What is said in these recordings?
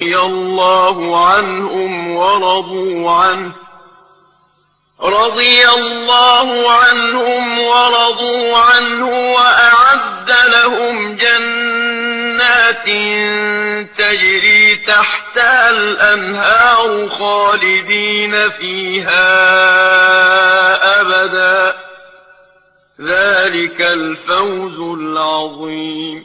رضي الله عنهم ورضوا عنه رضي الله عنهم ورضوا عنه وأعد لهم جنات تجري تحتها الأنهار خالدين فيها أبدا ذلك الفوز العظيم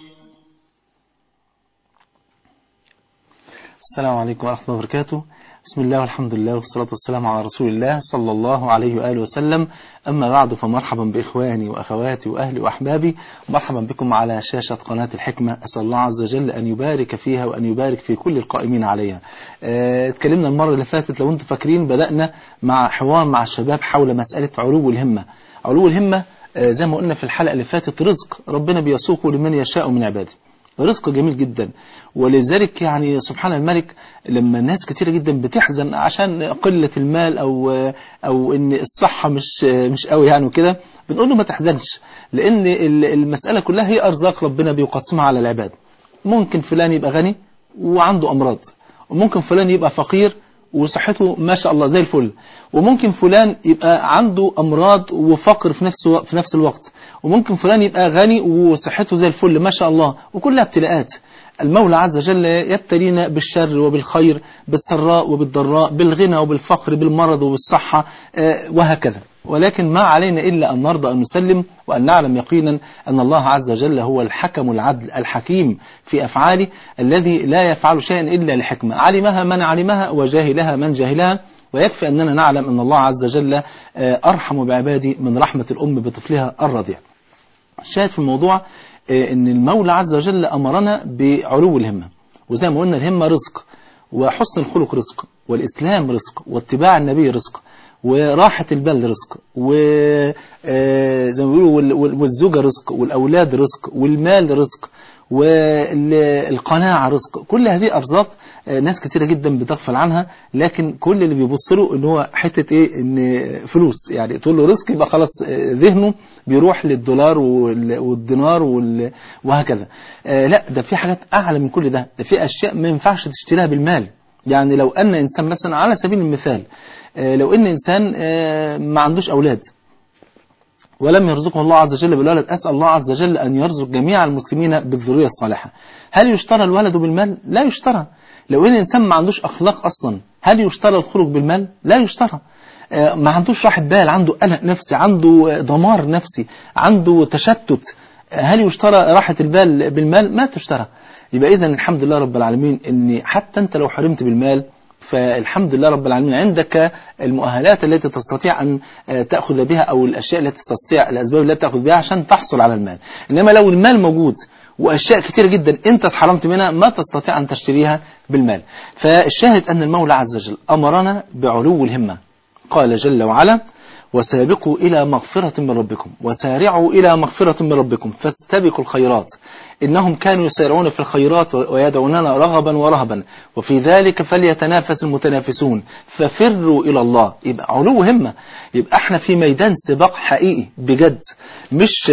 السلام عليكم ورحمة الله وبركاته بسم الله والحمد لله والصلاة والسلام على رسول الله صلى الله عليه وآله وسلم أما بعد فمرحبا بإخواني وأخواتي وأهلي وأحبابي مرحبا بكم على شاشة قناة الحكمة أسأل الله عز وجل أن يبارك فيها وأن يبارك في كل القائمين عليها اه اتكلمنا المرة اللي فاتت لو انتم فاكرين بدأنا مع حوار مع الشباب حول مسألة علو الهمة علو الهمة اه زي ما قلنا في الحلقة اللي فاتت رزق ربنا بيسوقه لمن يشاء من عباده رزق جميل جدا ولذلك يعني سبحان الملك لما الناس كتيرة جدا بتحزن عشان قلة المال أو أو إن الصحة مش مش قوي يعني وكده بنقول له ما تحزنش لأن المسألة كلها هي أرزاق ربنا بيقسمها على العباد ممكن فلان يبقى غني وعنده أمراض وممكن فلان يبقى فقير وصحته ما شاء الله زي الفل وممكن فلان يبقى عنده أمراض وفقر في نفس في نفس الوقت وممكن فلان يبقى غني وصحته زي الفل ما شاء الله وكلها ابتلاءات المولى عز وجل يبتلينا بالشر وبالخير بالسراء وبالضراء بالغنى وبالفقر بالمرض وبالصحة وهكذا ولكن ما علينا إلا أن نرضى أن نسلم وأن نعلم يقينا أن الله عز وجل هو الحكم العدل الحكيم في أفعاله الذي لا يفعل شيئا إلا لحكمة علمها من علمها وجاهلها من جاهلها ويكفي أننا نعلم أن الله عز وجل أرحم بعباده من رحمة الأم بطفلها الرضيع الشاهد في الموضوع أن المولى عز وجل أمرنا بعلو الهمة وزي ما قلنا الهمة رزق وحسن الخلق رزق والإسلام رزق واتباع النبي رزق وراحة البال رزق وزي ما بيقولوا والزوجة رزق والأولاد رزق والمال رزق والقناعة رزق كل هذه أرزاق ناس كتيرة جدا بتغفل عنها لكن كل اللي بيبص له ان هو حتة ايه ان فلوس يعني تقول له رزق يبقى خلاص ذهنه بيروح للدولار والدينار وهكذا لا ده في حاجات اعلى من كل ده ده في اشياء ما ينفعش تشتريها بالمال يعني لو ان انسان مثلا على سبيل المثال لو ان انسان ما عندوش اولاد ولم يرزقه الله عز وجل بالولد أسأل الله عز وجل أن يرزق جميع المسلمين بالذرية الصالحة هل يشترى الولد بالمال؟ لا يشترى لو ان الإنسان ما عندوش أخلاق أصلا هل يشترى الخلق بالمال؟ لا يشترى ما عندوش راحة بال عنده قلق نفسي عنده دمار نفسي عنده تشتت هل يشترى راحة البال بالمال؟ ما تشترى يبقى إذا الحمد لله رب العالمين أن حتى أنت لو حرمت بالمال فالحمد لله رب العالمين عندك المؤهلات التي تستطيع أن تأخذ بها أو الأشياء التي تستطيع الأسباب التي تأخذ بها عشان تحصل على المال إنما لو المال موجود وأشياء كتير جدا أنت اتحرمت منها ما تستطيع أن تشتريها بالمال فالشاهد أن المولى عز وجل أمرنا بعلو الهمة قال جل وعلا وسابقوا إلى مغفرة من ربكم وسارعوا إلى مغفرة من ربكم فاستبقوا الخيرات إنهم كانوا يسارعون في الخيرات ويدعوننا رغبا ورهبا وفي ذلك فليتنافس المتنافسون ففروا إلى الله يبقى علو همة يبقى احنا في ميدان سباق حقيقي بجد مش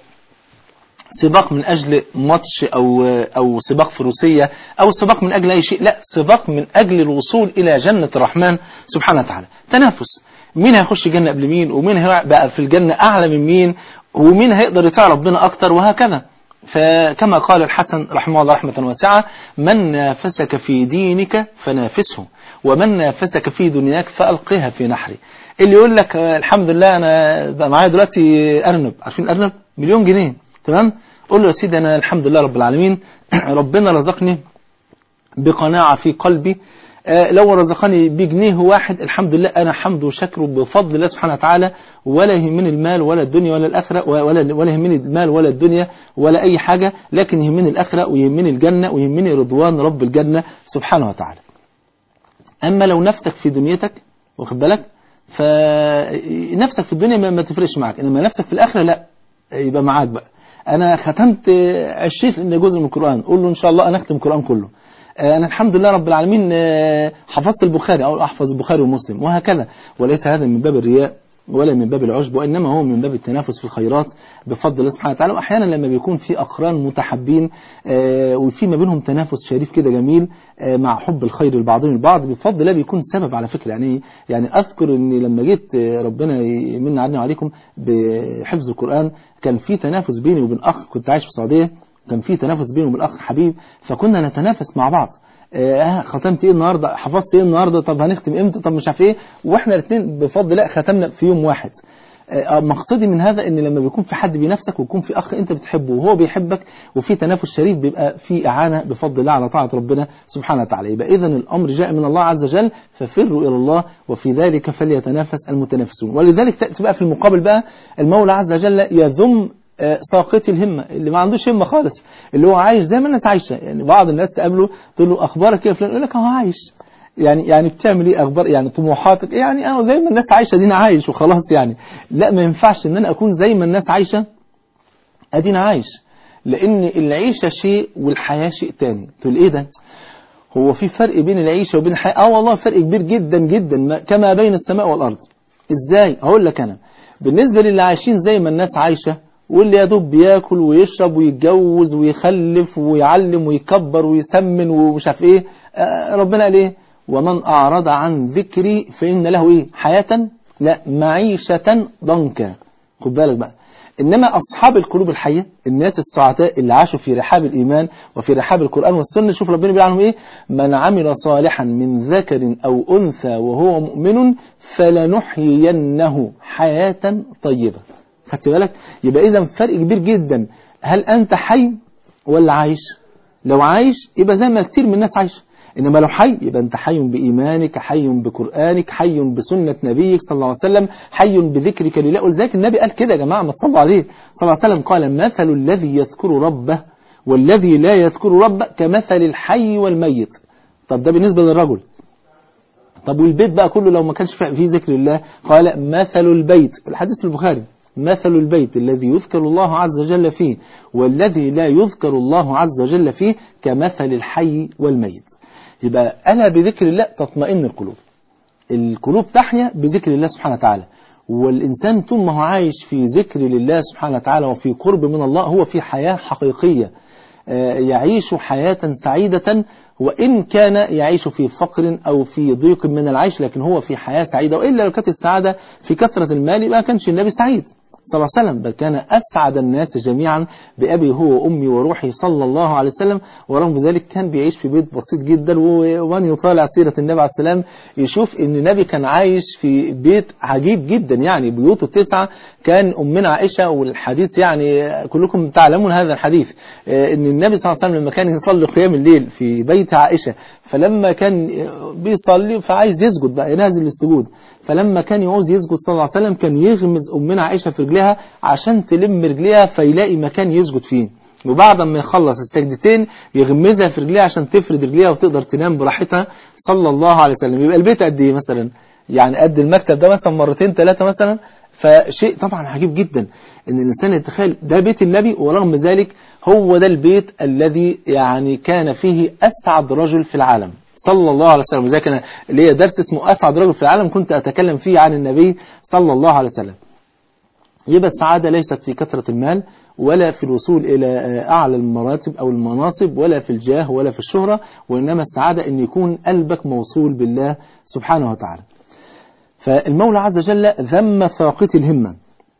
سباق من أجل ماتش أو, أو سباق فروسية أو سباق من أجل أي شيء لا سباق من أجل الوصول إلى جنة الرحمن سبحانه وتعالى تنافس مين هيخش جنة قبل مين ومين هيبقى في الجنة أعلى من مين ومين هيقدر يطيع ربنا أكتر وهكذا فكما قال الحسن رحمه الله رحمة واسعة من نافسك في دينك فنافسه ومن نافسك في دنياك فألقها في نحري اللي يقول لك الحمد لله أنا بقى معايا دلوقتي أرنب عارفين أرنب مليون جنيه تمام قول له يا سيدي أنا الحمد لله رب العالمين ربنا رزقني بقناعة في قلبي لو رزقني بجنيه واحد الحمد لله أنا حمد وشكر بفضل الله سبحانه وتعالى ولا يهمني المال ولا الدنيا ولا الآخرة ولا, ولا يهمني المال ولا الدنيا ولا أي حاجة لكن يهمني الآخرة ويهمني الجنة ويهمني رضوان رب الجنة سبحانه وتعالى أما لو نفسك في دنيتك واخد بالك فنفسك في الدنيا ما تفرقش معك إنما نفسك في الآخرة لا يبقى معاك بقى أنا ختمت عشيت إن جزء من القرآن قول له إن شاء الله أنا أختم القرآن كله أنا الحمد لله رب العالمين حفظت البخاري أو أحفظ البخاري ومسلم وهكذا وليس هذا من باب الرياء ولا من باب العجب وإنما هو من باب التنافس في الخيرات بفضل الله سبحانه وتعالى وأحيانا لما بيكون في أقران متحابين آه، وفي ما بينهم تنافس شريف كده جميل آه، مع حب الخير لبعضهم البعض بفضل الله بيكون سبب على فكرة يعني يعني أذكر إن لما جيت آه، ربنا يمن علينا وعليكم بحفظ القرآن كان في تنافس بيني وبين أخ كنت عايش في السعودية كان في تنافس بيني وبين أخ حبيب فكنا نتنافس مع بعض آه ختمت ايه النهارده حفظت ايه النهارده طب هنختم امتى طب مش عارف ايه واحنا الاثنين بفضل الله ختمنا في يوم واحد آه مقصدي من هذا ان لما بيكون في حد بينافسك ويكون في اخ انت بتحبه وهو بيحبك وفي تنافس شريف بيبقى في اعانه بفضل الله على طاعه ربنا سبحانه وتعالى يبقى اذا الامر جاء من الله عز وجل ففروا الى الله وفي ذلك فليتنافس المتنافسون ولذلك تاتي بقى في المقابل بقى المولى عز وجل يذم آه، ساقط الهمة اللي ما عندوش همة خالص اللي هو عايش زي ما الناس عايشة يعني بعض الناس تقابله تقول له أخبارك إيه يا فلان يقول لك هو عايش يعني يعني بتعمل ايه اخبار يعني طموحاتك يعني انا زي ما الناس عايشه دينا عايش وخلاص يعني لا ما ينفعش ان انا اكون زي ما الناس عايشه ادينا عايش لان العيشه شيء والحياه شيء تاني تقول ايه ده هو في فرق بين العيشه وبين الحياه اه والله فرق كبير جدا جدا ما- كما بين السماء والارض ازاي هقول لك انا بالنسبه للي عايشين زي ما الناس عايشه واللي يا دوب بياكل ويشرب ويتجوز ويخلف ويعلم ويكبر ويسمن ومش عارف ايه آه، ربنا قال ايه ومن اعرض عن ذكري فان له ايه حياه لا معيشه ضنكا خد بالك بقى إنما أصحاب القلوب الحية الناس السعداء اللي عاشوا في رحاب الإيمان وفي رحاب القرآن والسنة شوف ربنا بيقول عنهم إيه من عمل صالحا من ذكر أو أنثى وهو مؤمن فلنحيينه حياة طيبة خدت بالك يبقى إذا فرق كبير جدا هل أنت حي ولا عايش لو عايش يبقى زي ما كتير من الناس عايشه انما لو حي يبقى انت حي بايمانك حي بقرانك حي بسنه نبيك صلى الله عليه وسلم حي بذكرك لله ولذلك النبي قال كده يا جماعه ما تصلوا عليه صلى الله عليه وسلم قال مثل الذي يذكر ربه والذي لا يذكر ربه كمثل الحي والميت طب ده بالنسبه للرجل طب والبيت بقى كله لو ما كانش فيه ذكر الله قال مثل البيت الحديث في البخاري مثل البيت الذي يذكر الله عز وجل فيه والذي لا يذكر الله عز وجل فيه كمثل الحي والميت يبقى أنا بذكر الله تطمئن القلوب القلوب تحيا بذكر الله سبحانه وتعالى والإنسان طول ما هو عايش في ذكر لله سبحانه وتعالى وفي قرب من الله هو في حياة حقيقية آه، يعيش حياة سعيدة وإن كان يعيش في فقر أو في ضيق من العيش لكن هو في حياة سعيدة وإلا لو كانت السعادة في كثرة المال ما كانش النبي سعيد صلى الله عليه وسلم بل كان أسعد الناس جميعا بأبي هو وأمي وروحي صلى الله عليه وسلم ورغم ذلك كان بيعيش في بيت بسيط جدا ومن يطالع سيرة النبي عليه السلام يشوف ان النبي كان عايش في بيت عجيب جدا يعني بيوته التسعة كان أمنا عائشة والحديث يعني كلكم تعلمون هذا الحديث آه، ان النبي صلى الله عليه وسلم لما كان يصلي قيام الليل في بيت عائشة فلما كان بيصلي فعايز يسجد بقى ينازل للسجود فلما كان يعوز يسجد صلى الله عليه وسلم كان يغمز أمنا عائشة في رجلها عشان تلم رجليها فيلاقي مكان يسجد فيه وبعد ما يخلص السجدتين يغمزها في رجليها عشان تفرد رجليها وتقدر تنام براحتها صلى الله عليه وسلم يبقى البيت قد ايه مثلا يعني قد المكتب ده مثلا مرتين ثلاثة مثلا فشيء طبعا عجيب جدا ان الانسان يتخيل ده بيت النبي ورغم ذلك هو ده البيت الذي يعني كان فيه اسعد رجل في العالم صلى الله عليه وسلم وذلك انا اللي هي درس اسمه اسعد رجل في العالم كنت اتكلم فيه عن النبي صلى الله عليه وسلم يبقى السعادة ليست في كثرة المال ولا في الوصول إلى أعلى المراتب أو المناصب ولا في الجاه ولا في الشهرة وإنما السعادة أن يكون قلبك موصول بالله سبحانه وتعالى فالمولى عز وجل ذم ثاقت الهمة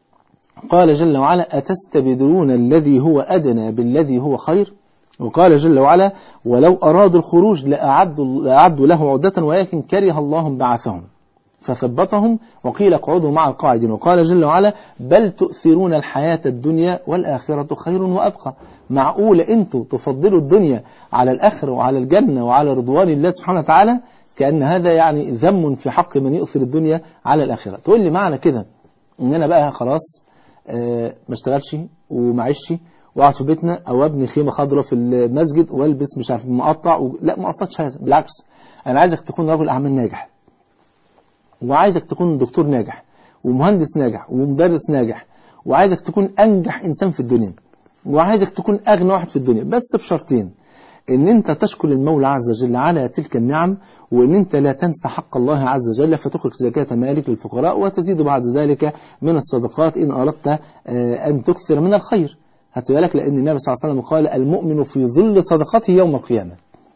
قال جل وعلا أتستبدلون الذي هو أدنى بالذي هو خير وقال جل وعلا ولو أرادوا الخروج لأعدوا, لأعدوا له عدة ولكن كره الله بعثهم فثبتهم وقيل اقعدوا مع القاعدين وقال جل وعلا بل تؤثرون الحياة الدنيا والآخرة خير وأبقى معقول أنتوا تفضلوا الدنيا على الآخرة وعلى الجنة وعلى رضوان الله سبحانه وتعالى كأن هذا يعني ذم في حق من يؤثر الدنيا على الآخرة تقول لي معنى كده ان انا بقى خلاص آه ما اشتغلش ومعيش واقعد في بيتنا او ابني خيمه خضراء في المسجد والبس مش عارف مقطع و... لا ما قصدتش هذا بالعكس انا عايزك تكون رجل اعمال ناجح وعايزك تكون دكتور ناجح ومهندس ناجح ومدرس ناجح وعايزك تكون انجح انسان في الدنيا وعايزك تكون اغنى واحد في الدنيا بس بشرطين ان انت تشكر المولى عز وجل على تلك النعم وان انت لا تنسى حق الله عز وجل فتخرج زكاة مالك للفقراء وتزيد بعد ذلك من الصدقات ان اردت آه، ان تكثر من الخير هات بالك لان النبي صلى الله عليه وسلم قال المؤمن في ظل صدقته يوم القيامة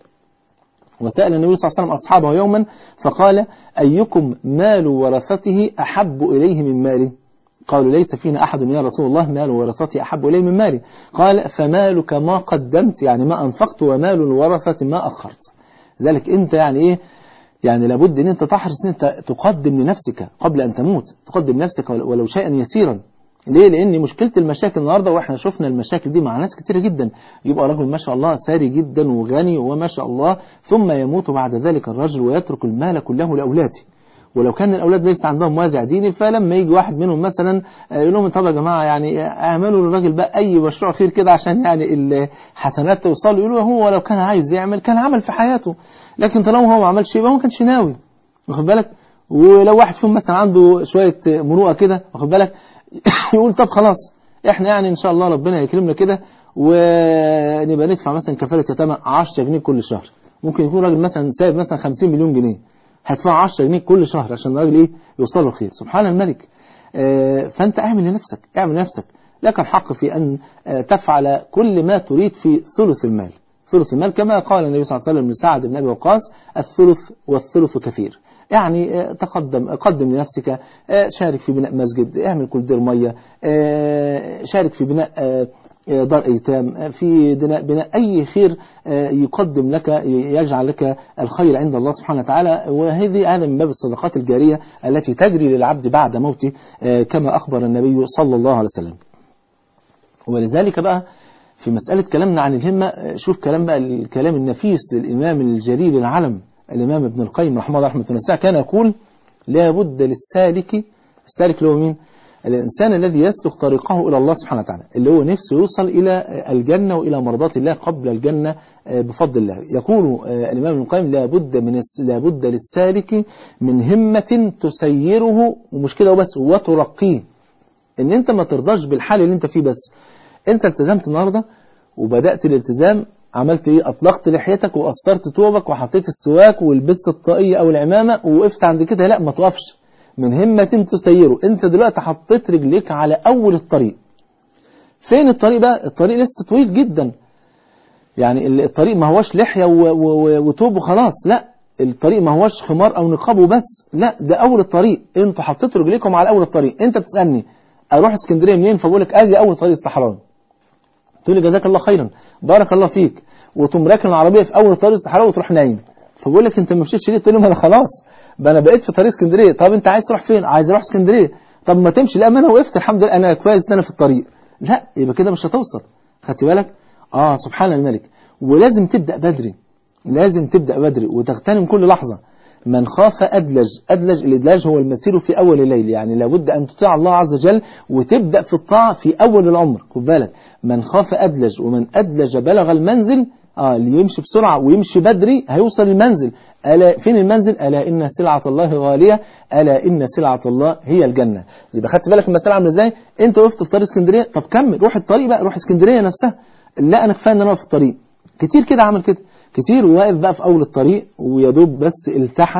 وسأل النبي صلى الله عليه وسلم أصحابه يوما فقال أيكم مال ورثته أحب إليه من ماله قالوا ليس فينا أحد يا رسول الله مال ورثته أحب إليه من مالي قال فمالك ما قدمت يعني ما أنفقت ومال الورثة ما أخرت ذلك أنت يعني إيه يعني لابد أن أنت تحرص أن أنت تقدم لنفسك قبل أن تموت تقدم نفسك ولو شيئا يسيرا ليه لان مشكله المشاكل النهارده واحنا شفنا المشاكل دي مع ناس كتيره جدا يبقى راجل ما شاء الله ثري جدا وغني وما شاء الله ثم يموت بعد ذلك الرجل ويترك المال كله لاولاده ولو كان الاولاد ليس عندهم وازع ديني فلما يجي واحد منهم مثلا يقول لهم طب يا جماعه يعني اعملوا للراجل بقى اي مشروع خير كده عشان يعني الحسنات توصل يقولوا هو لو كان عايز يعمل كان عمل في حياته لكن طالما هو ما عملش يبقى هو ما كانش ناوي واخد بالك ولو واحد فيهم مثلا عنده شويه مروءه كده واخد بالك يقول طب خلاص احنا يعني ان شاء الله ربنا يكرمنا كده ونبقى ندفع مثلا كفاله يتامى 10 جنيه كل شهر ممكن يكون راجل مثلا سايب مثلا 50 مليون جنيه هيدفع 10 جنيه كل شهر عشان الراجل ايه يوصل له الخير سبحان الملك اه فانت اعمل لنفسك اعمل لنفسك لك الحق في ان تفعل كل ما تريد في ثلث المال ثلث المال كما قال النبي صلى الله عليه وسلم لسعد بن ابي وقاص الثلث والثلث كثير يعني تقدم قدم لنفسك شارك في بناء مسجد اعمل كل دير مية شارك في بناء دار ايتام في بناء, بناء اي خير يقدم لك يجعل لك الخير عند الله سبحانه وتعالى وهذه هذا من باب الصدقات الجارية التي تجري للعبد بعد موته كما اخبر النبي صلى الله عليه وسلم ولذلك بقى في مسألة كلامنا عن الهمة شوف كلام بقى الكلام النفيس للإمام الجليل العلم الإمام ابن القيم رحمه الله رحمة الله كان يقول لا بد للسالك السالك اللي هو مين الإنسان الذي يسلك طريقه إلى الله سبحانه وتعالى اللي هو نفسه يوصل إلى الجنة وإلى مرضات الله قبل الجنة بفضل الله يقول الإمام ابن القيم لا بد من لا بد للسالك من همة تسيره ومش كده وبس وترقيه ان انت ما ترضاش بالحال اللي انت فيه بس انت التزمت النهارده وبدأت الالتزام عملت ايه اطلقت لحيتك وقصرت ثوبك وحطيت السواك ولبست الطاقية او العمامة ووقفت عند كده لا ما توقفش من همة تسيره انت دلوقتي حطيت رجليك على اول الطريق فين الطريق بقى الطريق لسه طويل جدا يعني الطريق ما هوش لحية وتوب وخلاص لا الطريق ما هوش خمار او نقاب وبس لا ده اول الطريق انتوا حطيتوا رجليكم على اول الطريق انت بتسالني اروح اسكندريه منين فبقول لك ادي اول طريق الصحراوي تقول لي جزاك الله خيرا بارك الله فيك وتقوم راكن العربيه في اول طريق الصحراوي وتروح نايم فبقول لك انت ما مشيتش ليه تقول لي ما انا خلاص ده انا بقيت في طريق اسكندريه طب انت عايز تروح فين عايز اروح اسكندريه طب ما تمشي لا ما انا وقفت الحمد لله انا كويس ان انا في الطريق لا يبقى كده مش هتوصل خدت بالك اه سبحان الملك ولازم تبدا بدري لازم تبدا بدري وتغتنم كل لحظه من خاف أدلج أدلج الإدلاج هو المسير في أول الليل يعني لابد أن تطيع الله عز وجل وتبدأ في الطاعة في أول العمر خد بالك من خاف أدلج ومن أدلج بلغ المنزل آه اللي يمشي بسرعة ويمشي بدري هيوصل المنزل ألا فين المنزل ألا إن سلعة الله غالية ألا إن سلعة الله هي الجنة يبقى خدت بالك المسألة عاملة إزاي أنت وقفت في طريق اسكندرية طب كمل روح الطريق بقى روح اسكندرية نفسها لا أنا كفاية إن أنا في الطريق كتير كده عمل كده كتير واقف بقى في أول الطريق ويدوب بس التحى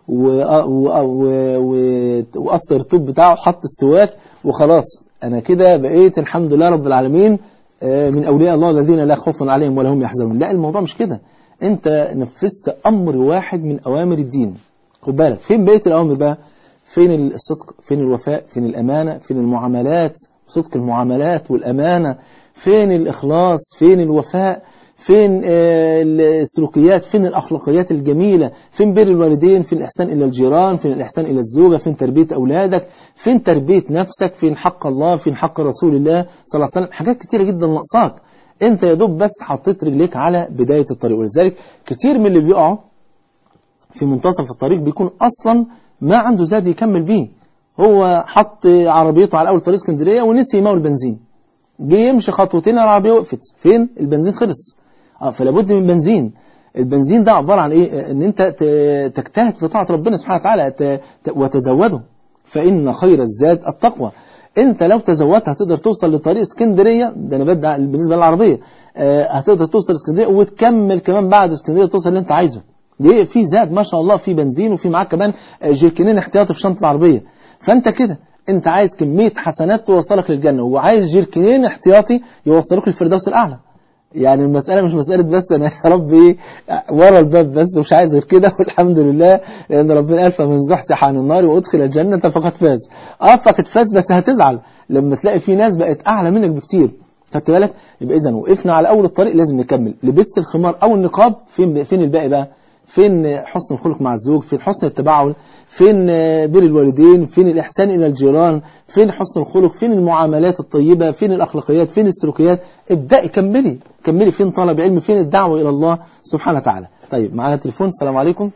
وقصر الطوب بتاعه حط السواك وخلاص أنا كده بقيت الحمد لله رب العالمين من أولياء الله الذين لا خوف عليهم ولا هم يحزنون لا الموضوع مش كده أنت نفذت أمر واحد من أوامر الدين خد بالك فين بقية الأوامر بقى فين الصدق فين الوفاء فين الأمانة فين المعاملات صدق المعاملات والأمانة فين الإخلاص فين الوفاء فين السلوكيات فين الأخلاقيات الجميلة فين بر الوالدين فين الإحسان إلى الجيران فين الإحسان إلى الزوجة فين تربية أولادك فين تربية نفسك فين حق الله فين حق رسول الله صلى الله عليه وسلم حاجات كتيرة جدا ناقصاك انت يا دوب بس حطيت رجليك على بداية الطريق ولذلك كتير من اللي بيقعوا في منتصف الطريق بيكون أصلا ما عنده زاد يكمل بيه هو حط عربيته على أول طريق اسكندرية ونسي يمول البنزين جه يمشي خطوتين العربية وقفت فين البنزين خلص اه فلا بد من بنزين البنزين ده عبارة عن ايه ان انت تجتهد في طاعة ربنا سبحانه وتعالى وتزوده فإن خير الزاد التقوى انت لو تزودت هتقدر توصل لطريق اسكندريه ده انا بدع بالنسبه للعربيه آه، هتقدر توصل اسكندريه وتكمل كمان بعد اسكندريه توصل اللي انت عايزه ليه في زاد ما شاء الله في بنزين وفي معاك كمان آه، جيركنين احتياطي في شنطه العربيه فانت كده انت عايز كميه حسنات توصلك للجنه وعايز جيركنين احتياطي يوصلوك للفردوس الاعلى يعني المسألة مش مسألة بس أنا يا رب إيه ورا الباب بس ومش عايز غير كده والحمد لله لأن ربنا قال فمن زحزح عن النار وأدخل الجنة فقد فاز أه فقد فاز بس هتزعل لما تلاقي في ناس بقت أعلى منك بكتير خدت بالك يبقى إذا وقفنا على أول الطريق لازم نكمل لبست الخمار أو النقاب فين فين الباقي بقى فين حسن الخلق مع الزوج فين حسن التباعل فين بر الوالدين فين الإحسان إلى الجيران فين حسن الخلق فين المعاملات الطيبة فين الأخلاقيات فين السلوكيات ابدأي كملي كملي فين طلب علم فين الدعوة إلى الله سبحانه وتعالى طيب معنا تليفون السلام عليكم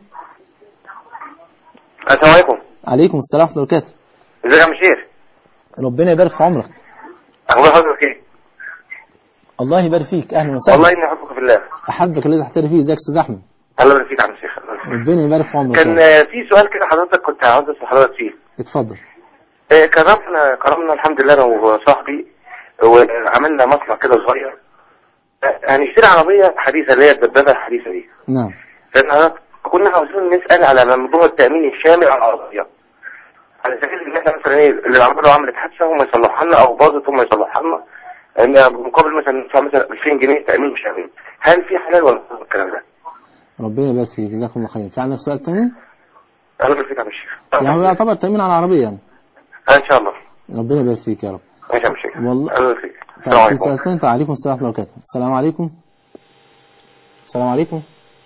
السلام عليكم عليكم السلام ورحمة الله وبركاته ازيك يا مشير ربنا يبارك في عمرك اخبار حضرتك ايه الله يبارك فيك أهلا وسهلا والله اني احبك في الله أحبك الذي تحتري فيه ازيك يا أستاذ أحمد الله يبارك فيك يا عم شيخ الله يبارك فيك. ربنا يبارك في عمرك كان يا رب. آه، في سؤال كده حضرتك كنت عاوز اسال حضرتك فيه اتفضل آه، كرمنا كرمنا الحمد لله انا وصاحبي وعملنا مصنع كده صغير آه، هنشتري عربيه حديثه اللي هي الدبابه الحديثه دي نعم لان حضرتك كنا عاوزين نسال على موضوع التامين الشامل على العربيه على سبيل ان احنا مثلا ايه اللي العربيه لو عملت حادثه هم يصلحوا لنا او باظت هم يصلحوا لنا ان بمقابل مثلا ندفع مثلا 2000 جنيه تامين شامل هل في حلال ولا حرام الكلام ده؟ ربنا يبارك فيك جزاكم الله خير في عندك سؤال ثاني الله يبارك فيك يا عم الشيخ يعني هو يعتبر تأمين على العربية يعني ان شاء الله ربنا يبارك فيك يا رب ماشي يا عم الشيخ والله- الله يبارك فيك طيب السلام في سؤال عليكم ثاني طيب عليكم السلام ورحمة الله وبركاته السلام عليكم السلام عليكم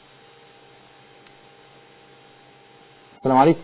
السلام عليكم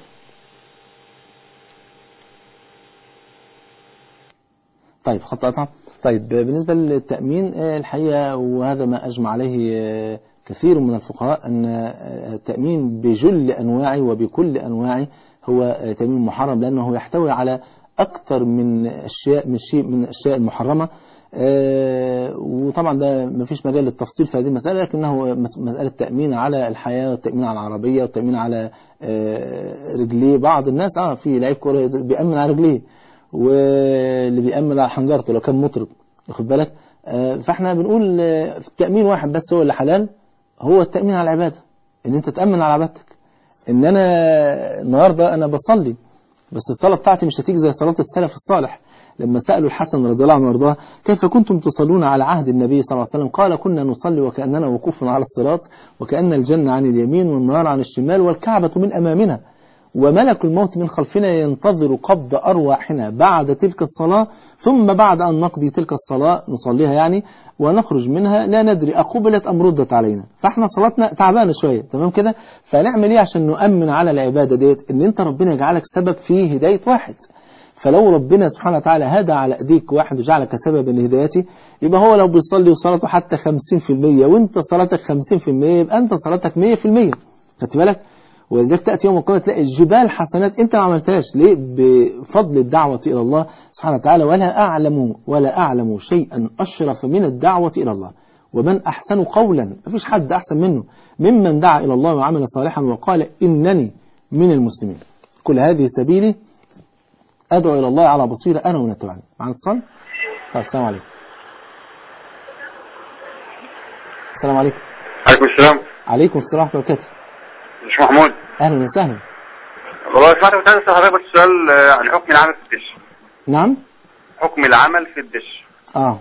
طيب خط قطع طيب بالنسبة للتأمين آه، الحقيقة وهذا ما أجمع عليه آه، كثير من الفقهاء أن آه، التأمين بجل أنواعه وبكل أنواعه هو آه، تأمين محرم لأنه يحتوي على أكثر من أشياء من شيء من الأشياء المحرمة آه، وطبعا ده ما فيش مجال للتفصيل في هذه المسألة لكنه مس- مسألة تأمين على الحياة والتأمين على العربية والتأمين على آه، رجليه بعض الناس اه في لعيب كورة بيأمن على رجليه واللي بيأمن على حنجرته لو كان مطرب واخد بالك آه، فاحنا بنقول آه، التأمين واحد بس هو اللي حلال هو التأمين على العبادة ان انت تأمن على عبادتك ان انا النهارده انا بصلي بس الصلاة بتاعتي مش هتيجي زي صلاة السلف الصالح لما سألوا الحسن رضي الله عنه وارضاه كيف كنتم تصلون على عهد النبي صلى الله عليه وسلم قال كنا نصلي وكأننا وقوف على الصراط وكأن الجنة عن اليمين والنار عن الشمال والكعبة من أمامنا وملك الموت من خلفنا ينتظر قبض أرواحنا بعد تلك الصلاة ثم بعد أن نقضي تلك الصلاة نصليها يعني ونخرج منها لا ندري أقبلت أم ردت علينا فاحنا صلاتنا تعبانة شوية تمام كده فنعمل إيه عشان نؤمن على العبادة ديت إن أنت ربنا يجعلك سبب في هداية واحد فلو ربنا سبحانه وتعالى هدى على ايديك واحد وجعلك سببا لهدايته يبقى هو لو بيصلي وصلاته حتى 50% وانت صلاتك 50% يبقى انت صلاتك 100% خدت بالك ولذلك تأتي يوم القيامة تلاقي الجبال حسنات انت ما عملتهاش ليه بفضل الدعوة إلى الله سبحانه وتعالى ولا أعلم ولا أعلم شيئا أشرف من الدعوة إلى الله ومن أحسن قولا مفيش حد أحسن منه ممن دعا إلى الله وعمل صالحا وقال إنني من المسلمين كل هذه سبيلي أدعو إلى الله على بصيرة أنا ومن اتبعني معنا اتصال طيب السلام عليكم السلام عليكم عليكم السلام عليكم السلام ورحمة الله وبركاته مش محمود أهلا وسهلا والله سمعت كنت عايز اسال حضرتك بس سؤال آه، عن حكم العمل في الدش نعم حكم العمل في الدش آه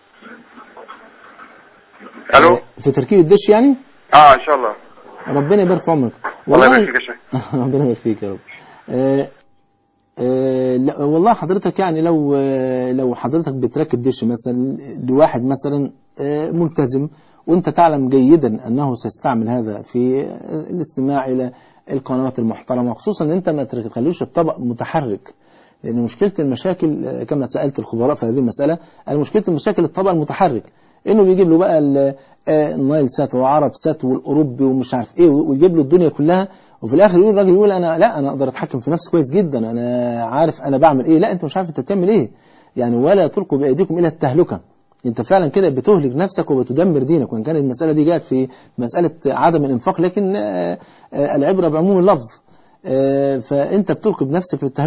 الو في تركيب الدش يعني اه ان شاء الله ربنا يبارك في عمرك الله يبارك فيك يا شيخ ربنا يبارك فيك يا رب آه آه لا والله حضرتك يعني لو آه لو حضرتك بتركب دش مثلا لواحد مثلا آه ملتزم وانت تعلم جيدا انه سيستعمل هذا في آه، الاستماع الى القنوات المحترمه خصوصا ان انت ما تخلوش الطبق متحرك لان مشكله المشاكل آه، كما سالت الخبراء في هذه المساله أن مشكله المشاكل الطبق المتحرك انه بيجيب له بقى ال- آه، النايل سات وعرب سات والاوروبي ومش عارف ايه ويجيب له الدنيا كلها وفي الاخر يقول الراجل يقول انا لا انا اقدر اتحكم في نفسي كويس جدا انا عارف انا بعمل ايه لا انت مش عارف انت بتعمل ايه يعني ولا تلقوا بايديكم الى التهلكه انت فعلا كده بتهلك نفسك وبتدمر دينك وان كانت المساله دي جاءت في مساله عدم الانفاق لكن آه، آه، العبره بعموم اللفظ آه، فانت بتلقي بنفسك للتهلكه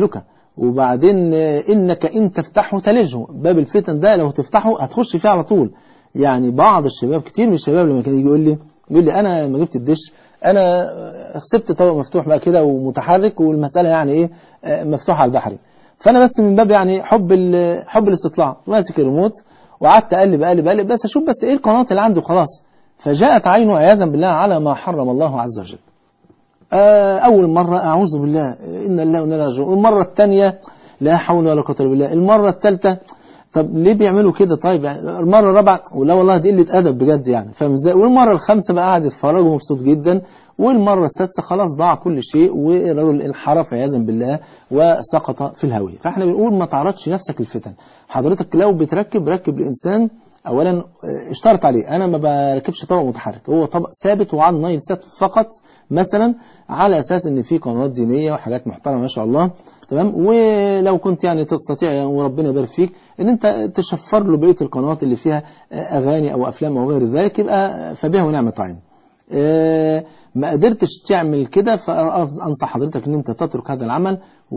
وبعدين آه، انك ان تفتحه تلجه باب الفتن ده لو تفتحه هتخش فيه على طول يعني بعض الشباب كتير من الشباب لما كان يجي يقول لي يقول لي انا لما جبت الدش انا سبت طبق مفتوح بقى كده ومتحرك والمساله يعني ايه آه، مفتوحه على البحري فانا بس من باب يعني حب ال- حب الاستطلاع ماسك الريموت وقعدت اقلب اقلب اقلب بس اشوف بس ايه القناه اللي عندي وخلاص فجاءت عينه عياذا بالله على ما حرم الله عز وجل آه، أول مرة أعوذ بالله إن الله وإنا إليه راجعون المرة الثانية لا حول ولا قوة إلا بالله المرة الثالثة طب ليه بيعملوا كده طيب يعني المرة الرابعة ولا والله دي قلة أدب بجد يعني فاهم ازاي والمرة الخامسة بقى قاعد يتفرج ومبسوط جدا والمرة السادسة خلاص ضاع كل شيء والرجل انحرف عياذا بالله وسقط في الهاوية فاحنا بنقول ما تعرضش نفسك للفتن حضرتك لو بتركب ركب الإنسان اولا آه، اشترط عليه انا ما بركبش طبق متحرك هو طبق ثابت وعلى النايل سات فقط مثلا على اساس ان في قنوات دينيه وحاجات محترمه ما شاء الله تمام ولو كنت يعني تستطيع وربنا يبارك فيك ان انت تشفر له بقيه القنوات اللي فيها آه، اغاني او افلام او غير ذلك يبقى فبها ونعمه عين آه، ما قدرتش تعمل كده فانصح حضرتك ان انت تترك هذا العمل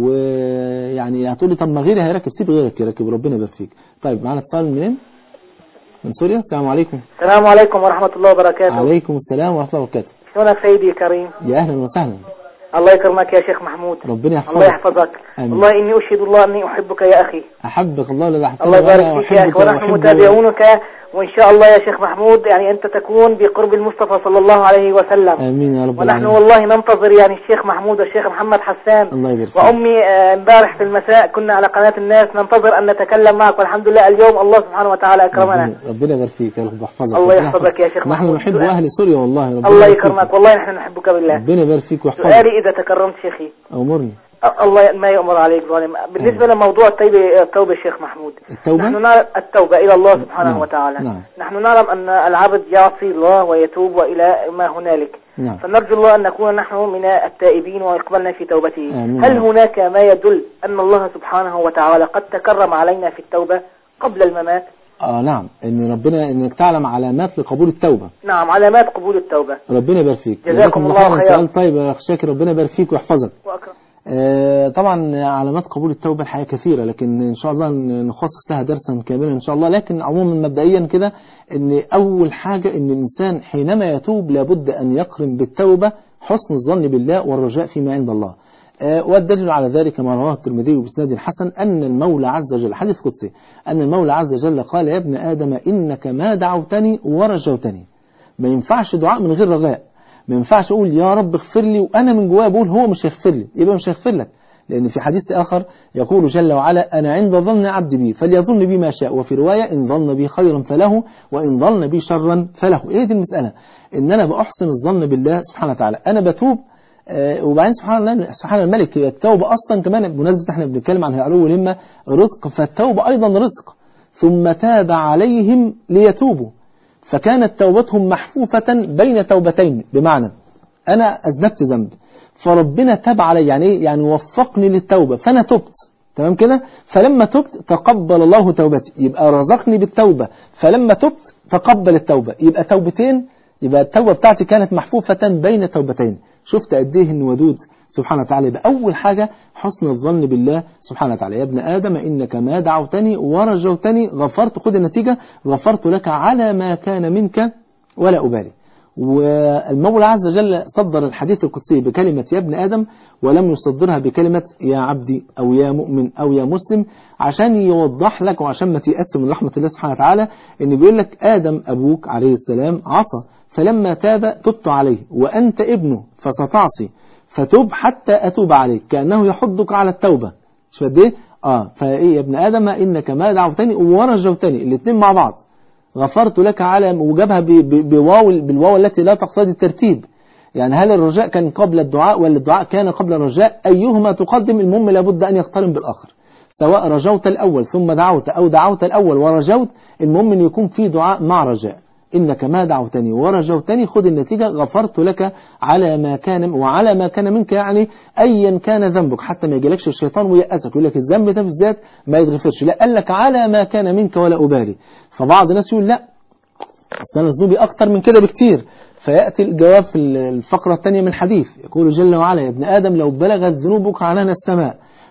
ويعني هتقولي طب ما غيري هيركب سيب غيرك يركب ربنا يبارك فيك طيب معانا اتصال منين؟ من سوريا السلام عليكم السلام عليكم ورحمة الله وبركاته عليكم السلام ورحمة الله وبركاته شلونك سيدي الكريم يا أهلا وسهلا الله يكرمك يا شيخ محمود ربنا يحفظك الله يحفظك آمين. والله إني أشهد الله أني أحبك يا أخي أحبك الله الذي أحبك الله وأنا يبارك فيك يا أخي أحبك ونحن وأحب- متابعونك وإن شاء الله يا شيخ محمود يعني أنت تكون بقرب المصطفى صلى الله عليه وسلم آمين يا رب ونحن العالمين والله ننتظر يعني الشيخ محمود والشيخ محمد حسان الله يبارك فيك وأمي آه، امبارح في المساء كنا على قناة الناس ننتظر أن نتكلم معك والحمد لله اليوم الله سبحانه وتعالى أكرمنا ربنا- ربنا يبارك فيك يا رب يحفظك الله ربنا يحفظك يا شيخ نحن محمود. نحب سؤال. أهل سوريا والله ربنا الله يبارك يكرمك فيك. والله نحن نحبك بالله ربنا يبارك فيك ويحفظك سؤالي إذا تكرمت شيخي أمرني الله ما يؤمر عليك ظالم بالنسبة لموضوع التوبة التوبة الشيخ محمود التوبة نحن نعلم التوبة إلى الله سبحانه نعم. وتعالى نعم. نحن نعلم أن العبد يعصي الله ويتوب وإلى ما هنالك نعم فنرجو الله أن نكون نحن من التائبين ويقبلنا في توبته آمين. هل هناك ما يدل أن الله سبحانه وتعالى قد تكرم علينا في التوبة قبل الممات آه نعم إن ربنا إنك تعلم علامات لقبول التوبة نعم علامات قبول التوبة ربنا يبارك فيك جزاكم الله خيرا خيرا. سؤال طيب يا أخ شاكر ربنا يبارك فيك ويحفظك وأكرم آه، طبعا علامات قبول التوبة الحقيقة كثيرة لكن إن شاء الله نخصص لها درسا كاملا إن شاء الله لكن عموما مبدئيا كده إن أول حاجة إن الإنسان حينما يتوب لابد أن يقرن بالتوبة حسن الظن بالله والرجاء فيما عند الله آه، والدليل على ذلك ما رواه الترمذي بإسناد حسن أن المولى عز وجل حديث قدسي أن المولى عز وجل قال يا ابن آدم إنك ما دعوتني ورجوتني ما ينفعش دعاء من غير رجاء ما ينفعش اقول يا رب اغفر لي وانا من جوايا بقول هو مش هيغفر لي يبقى مش هيغفر لك لان في حديث اخر يقول جل وعلا انا عند ظن عبدي بي فليظن بي ما شاء وفي روايه ان ظن بي خيرا فله وان ظن بي شرا فله ايه دي المساله ان انا باحسن الظن بالله سبحانه وتعالى انا بتوب آه، وبعدين سبحان الله سبحان الملك هي التوبه اصلا كمان بمناسبه احنا بنتكلم عن علو الهمه رزق فالتوبه ايضا رزق ثم تاب عليهم ليتوبوا فكانت توبتهم محفوفة بين توبتين بمعنى أنا أذنبت ذنب فربنا تاب علي يعني إيه؟ يعني وفقني للتوبة فأنا تبت تمام كده فلما تبت تقبل الله توبتي يبقى رزقني بالتوبة فلما تبت تقبل التوبة يبقى توبتين يبقى التوبة بتاعتي كانت محفوفة بين توبتين شفت قد ايه انه ودود سبحانه وتعالى يبقى أول حاجة حسن الظن بالله سبحانه وتعالى يا ابن آدم إنك ما دعوتني ورجوتني غفرت خذ النتيجة غفرت لك على ما كان منك ولا أبالي والمولى عز وجل صدر الحديث القدسي بكلمة يا ابن آدم ولم يصدرها بكلمة يا عبدي أو يا مؤمن أو يا مسلم عشان يوضح لك وعشان ما تيأس من رحمة الله سبحانه وتعالى إن بيقول لك آدم أبوك عليه السلام عصى فلما تاب تبت عليه وأنت ابنه فستعصي فتوب حتى أتوب عليك كأنه يحضك على التوبة مش قد ايه؟ اه فايه يا ابن ادم انك ما دعوتني ورجوتني الاثنين مع بعض غفرت لك على وجابها ب- ب- بواو بالواو التي لا تقتضي الترتيب يعني هل الرجاء كان قبل الدعاء ولا الدعاء كان قبل الرجاء أيهما تقدم المهم لابد أن يقترن بالآخر سواء رجوت الأول ثم دعوت أو دعوت الأول ورجوت المهم أن يكون في دعاء مع رجاء إنك ما دعوتني ورجوتني خذ النتيجة غفرت لك على ما كان وعلى ما كان منك يعني أيا كان ذنبك حتى ما يجيلكش الشيطان ويأسك يقول لك الذنب ده بالذات ما يتغفرش لا قال لك على ما كان منك ولا أبالي فبعض الناس يقول لا أصل أنا ذنوبي أكتر من كده بكتير فيأتي الجواب في الفقرة الثانية من الحديث يقول جل وعلا يا ابن آدم لو بلغت ذنوبك عنان السماء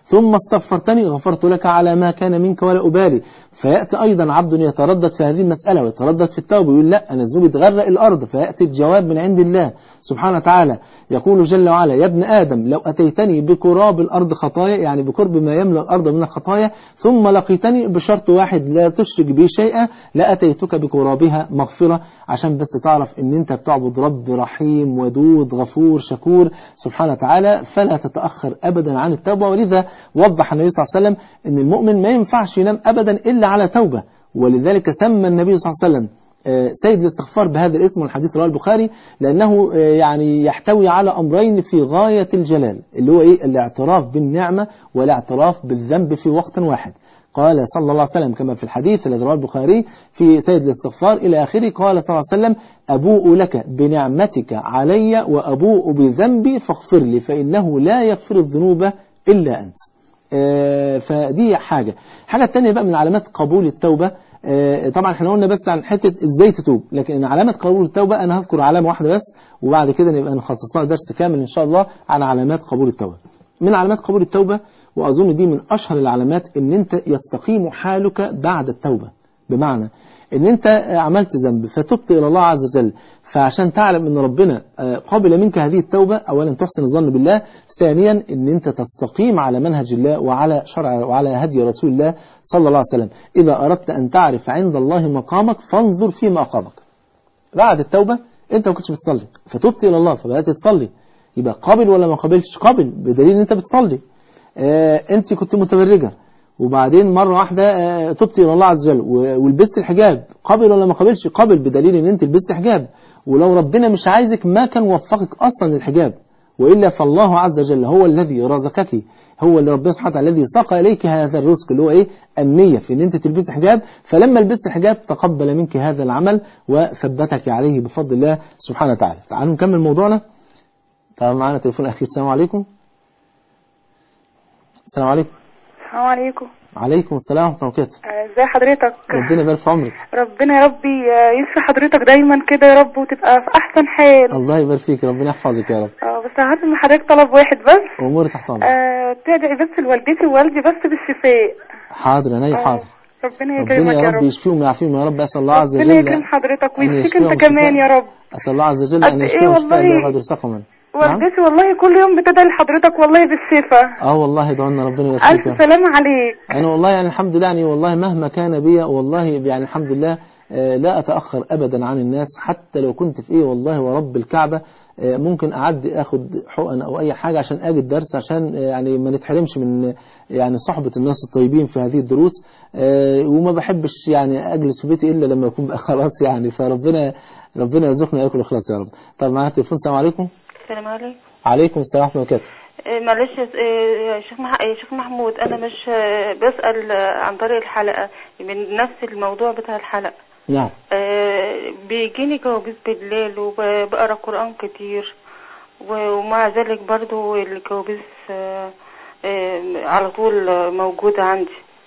ثم استغفرتني غفرت لك على ما كان منك ولا أبالي فيأتي أيضا عبد يتردد في هذه المسألة ويتردد في التوبة يقول لا أنا ذنوبي تغرق الأرض فيأتي الجواب من عند الله سبحانه وتعالى يقول جل وعلا يا ابن آدم لو أتيتني بكراب الأرض خطايا يعني بقرب ما يملأ الأرض من الخطايا ثم لقيتني بشرط واحد لا تشرك بي شيئا لأتيتك بكرابها مغفرة عشان بس تعرف ان انت بتعبد رب رحيم ودود غفور شكور سبحانه وتعالى فلا تتأخر أبدا عن التوبة ولذا وضح النبي صلى الله عليه وسلم ان المؤمن ما ينفعش ينام أبدا إلا على توبة ولذلك سمى النبي صلى الله عليه وسلم آه، سيد الاستغفار بهذا الاسم والحديث رواه البخاري لأنه آه، يعني يحتوي على أمرين في غاية الجلال اللي هو إيه الاعتراف بالنعمة والاعتراف بالذنب في وقت واحد قال صلى الله عليه وسلم كما في الحديث الذي رواه البخاري في سيد الاستغفار إلى آخره قال صلى الله عليه وسلم أبوء لك بنعمتك علي وأبوء بذنبي فاغفر لي فإنه لا يغفر الذنوب إلا أنت آه، فدي حاجة الحاجة الثانية بقى من علامات قبول التوبة آه، طبعا احنا قلنا بس عن حتة ازاي تتوب لكن علامة قبول التوبة انا هذكر علامة واحدة بس وبعد كده نبقى نخصص لها درس كامل ان شاء الله عن علامات قبول التوبة من علامات قبول التوبة واظن دي من اشهر العلامات ان انت يستقيم حالك بعد التوبة بمعنى ان انت عملت ذنب فتبت الى الله عز وجل فعشان تعلم ان ربنا آه، قبل منك هذه التوبة اولا تحسن الظن بالله ثانيا ان انت تستقيم على منهج الله وعلى شرع وعلى هدي رسول الله صلى الله عليه وسلم اذا اردت ان تعرف عند الله مقامك فانظر فيما اقامك بعد التوبة انت ما كنتش بتصلي فتبت الى الله فبدات تصلي يبقى قابل ولا ما قابلش قابل بدليل ان انت بتصلي آه انت كنت متبرجه وبعدين مرة واحدة آه، تبت إلى الله عز وجل و- ولبست الحجاب قابل ولا ما قابلش قابل بدليل ان انت لبست حجاب ولو ربنا مش عايزك ما كان وفقك اصلا للحجاب وإلا فالله عز وجل هو الذي رزقك هو اللي ربنا سبحانه وتعالى الذي ساق إليك هذا الرزق اللي هو إيه النية في إن أنت تلبس حجاب فلما لبست حجاب تقبل منك هذا العمل وثبتك عليه بفضل الله سبحانه وتعالى تعالوا نكمل موضوعنا طبعا معانا تليفون أخير السلام عليكم السلام عليكم السلام عليكم عليكم السلام ورحمة الله وبركاته آه، ازي حضرتك ربنا يبارك في عمرك ربنا يا ربي آه، يشفي حضرتك دايما كده يا رب وتبقى في احسن حال الله يبارك فيك ربنا يحفظك يا رب اه بس عارف من حضرتك طلب واحد بس أمور تحت أمرك آه تدعي بس لوالدتي ووالدي بس بالشفاء حاضر عينيا آه، حاضر ربنا ربنا يكرمك يا يا رب رب يشفيهم ويعافيهم يا رب أسأل الله عز ربنا وجل يكرم حضرتك أن ويشفيك يشفيهم انت كمان يا رب أسأل الله عز وجل قد أن إيه يشفيهم شفاء والله. لا يغادر سقما نعم والدتي والله كل يوم بتدعي لحضرتك والله بالشفاء اه والله ادعوا لنا ربنا يشفيك الف سلامة عليك يعني والله يعني الحمد لله يعني والله مهما كان بي والله يعني الحمد لله آه، لا أتأخر أبدا عن الناس حتى لو كنت في إيه والله ورب الكعبة آه، ممكن أعدي أخد حقن أو أي حاجة عشان أجي الدرس عشان آه، يعني ما نتحرمش من آه، يعني صحبة الناس الطيبين في هذه الدروس آه، وما بحبش يعني أجلس في بيتي إلا لما يكون بقى خلاص يعني فربنا ربنا يرزقنا إياكم الإخلاص يا رب طب معايا تليفون السلام عليكم السلام عليكم عليكم السلام ورحمة الله وبركاته إيه، معلش إيه، شيخ مح... إيه، شيخ محمود انا مش آه، بسأل آه، عن طريق الحلقة من نفس الموضوع بتاع الحلقة نعم آه، بيجيني كوابيس بالليل وبقرا قرآن كتير و- ومع ذلك برضو الكوابيس آه، آه، على طول آه، موجودة عندي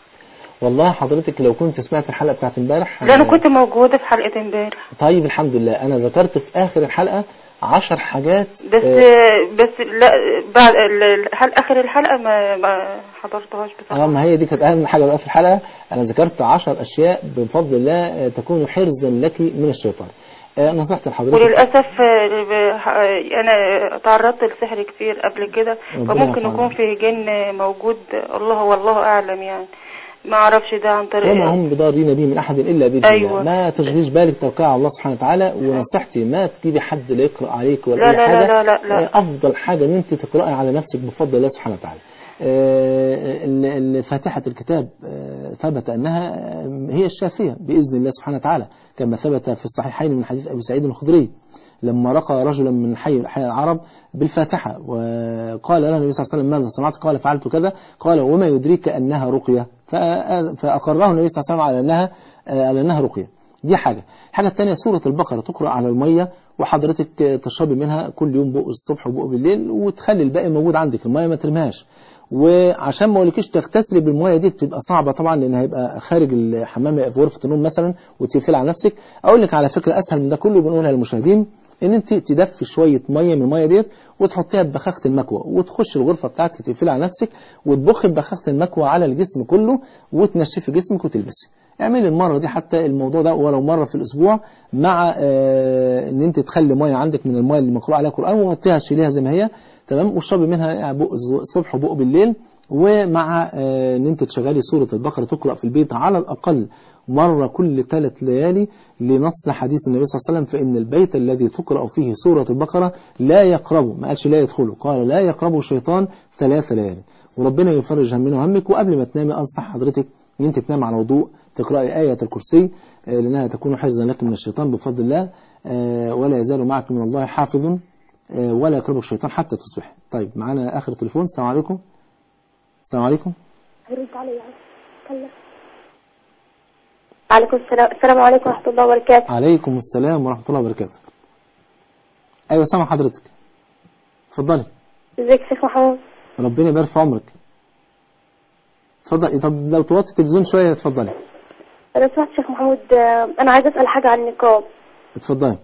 والله حضرتك لو كنت سمعت الحلقة بتاعت امبارح لا انا آه، كنت موجودة في حلقة امبارح طيب الحمد لله انا ذكرت في اخر الحلقة عشر حاجات بس آه، آه، بس لا بعد ال- ال- حل- اخر الحلقة ما ما حضرتهاش اه بصراحة ما هي دي كانت اهم حاجة بقى في الحلقة انا ذكرت عشر اشياء بفضل الله آه، تكون حرزا لك من الشيطان آه، نصيحتي لحضرتك وللأسف آه، ب- آه، أنا تعرضت لسحر كتير قبل كده ربنا فممكن يرحمه. يكون في جن موجود الله والله أعلم يعني ما أعرفش ده عن طريق وما هم بضارين به من احد الا باذن أيوة. الله ما تشغليش بالك توكل على الله سبحانه وتعالى ونصيحتي ما تجيبي حد لا يقرا عليك ولا لا اي لا حاجه لا لا لا. آه، افضل حاجه ان انت تقراي على نفسك بفضل الله سبحانه وتعالى آه، ال- ال- فاتحة الكتاب آه، ثبت أنها آه، هي الشافية بإذن الله سبحانه وتعالى كما ثبت في الصحيحين من حديث أبي سعيد الخدري لما رقى رجلا من حي حي العرب بالفاتحة وقال له النبي صلى الله عليه وسلم ماذا صنعت قال فعلت كذا قال وما يدريك أنها رقية فأ- فأقره النبي صلى الله عليه وسلم على أنها على أنها رقية دي حاجة الحاجة الثانية سورة البقرة تقرأ على المية وحضرتك تشربي منها كل يوم بق الصبح وبق بالليل وتخلي الباقي موجود عندك المية ما ترميهاش وعشان ما اقولكيش تغتسلي بالميه دي بتبقى صعبه طبعا لان هيبقى خارج الحمام في غرفه النوم مثلا وتقفلي على نفسك اقول لك على فكره اسهل من ده كله بنقولها للمشاهدين ان انت تدفي شويه ميه من الميه ديت وتحطيها ببخاخه المكوى وتخش الغرفه بتاعتك تقفلي على نفسك وتبخي ببخاخه المكوى على الجسم كله وتنشفي جسمك وتلبسي اعملي المره دي حتى الموضوع ده ولو مره في الاسبوع مع آه ان انت تخلي ميه عندك من الميه اللي مقروء عليها قران وغطيها شيليها زي ما هي تمام واشربي منها يعني بق الصبح وبق بالليل ومع آه ان انت تشغلي سوره البقره تقرا في البيت على الاقل مرة كل ثلاث ليالي لنص حديث النبي صلى الله عليه وسلم فإن البيت الذي تقرأ فيه سورة البقرة لا يقربه ما قالش لا يدخله قال لا يقربه الشيطان ثلاث ليالي وربنا يفرج همنا وهمك وقبل ما تنامي أنصح حضرتك ان انت تنام على وضوء تقرأي آية الكرسي آه، لأنها تكون حفظا لك من الشيطان بفضل الله آه، ولا يزال معك من الله حافظ آه، ولا يقربك الشيطان حتى تصبح طيب معانا آخر تليفون السلام عليكم السلام عليكم رد علي كلم عليكم السلام السلام عليكم ورحمة الله وبركاته عليكم السلام ورحمة الله وبركاته أيوة سامع حضرتك اتفضلي ازيك يا شيخ محمود ربنا يبارك في عمرك اتفضلي طب لو توطي التلفزيون شوية اتفضلي لو سمحت شيخ محمود آه، أنا عايزة أسأل حاجة عن النقاب اتفضلي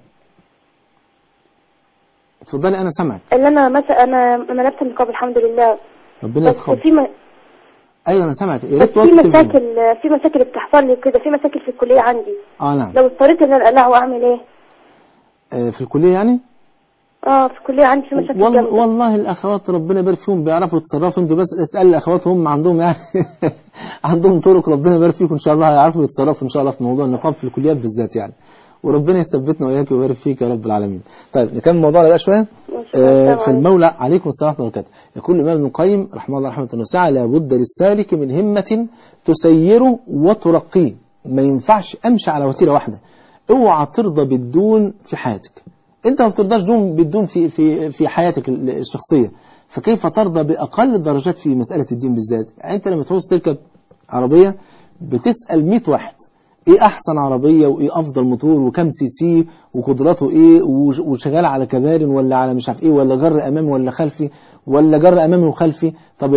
اتفضلي أنا سامعك اللي أنا مثلا أنا أنا لابسة النقاب الحمد لله ربنا بس يتقبل في م... أيوة أنا سامعك يا بس ريت في توطي التلفزيون مشاكل في مشاكل بتحصل لي كده في مشاكل في الكلية عندي اه نعم لو اضطريت إن أنا أقلعه وأعمل إيه؟ آه، في الكلية يعني اه في الكلية عندي في مشاكل وال... جامدة والله الأخوات ربنا يبارك فيهم بيعرفوا يتصرفوا انتوا بس اسأل الأخوات هم عندهم يعني عندهم طرق ربنا يبارك فيكم إن شاء الله هيعرفوا يتصرفوا إن شاء الله في موضوع النقاب في الكليات بالذات يعني وربنا يثبتنا وإياك ويبارك فيك يا رب العالمين طيب نكمل موضوعنا بقى شوية ماشي، السلام آه، في عليكم. المولى عليكم السلام ورحمة الله وبركاته يقول الإمام ابن القيم رحمه الله رحمة واسعة لابد للسالك من همة تسيره وترقيه ما ينفعش أمشي على وتيرة واحدة اوعى ترضى بالدون في حياتك انت ما بترضاش دون بالدون في في في حياتك ال- الشخصية فكيف ترضى بأقل الدرجات في مسألة الدين بالذات يعني انت لما تعوز تركب عربية بتسأل 100 واحد ايه احسن عربية وايه افضل موتور وكم سي سي وقدراته ايه وش- وشغال على كبارن ولا على مش عارف ايه ولا جر امامي ولا خلفي ولا جر امامي وخلفي طب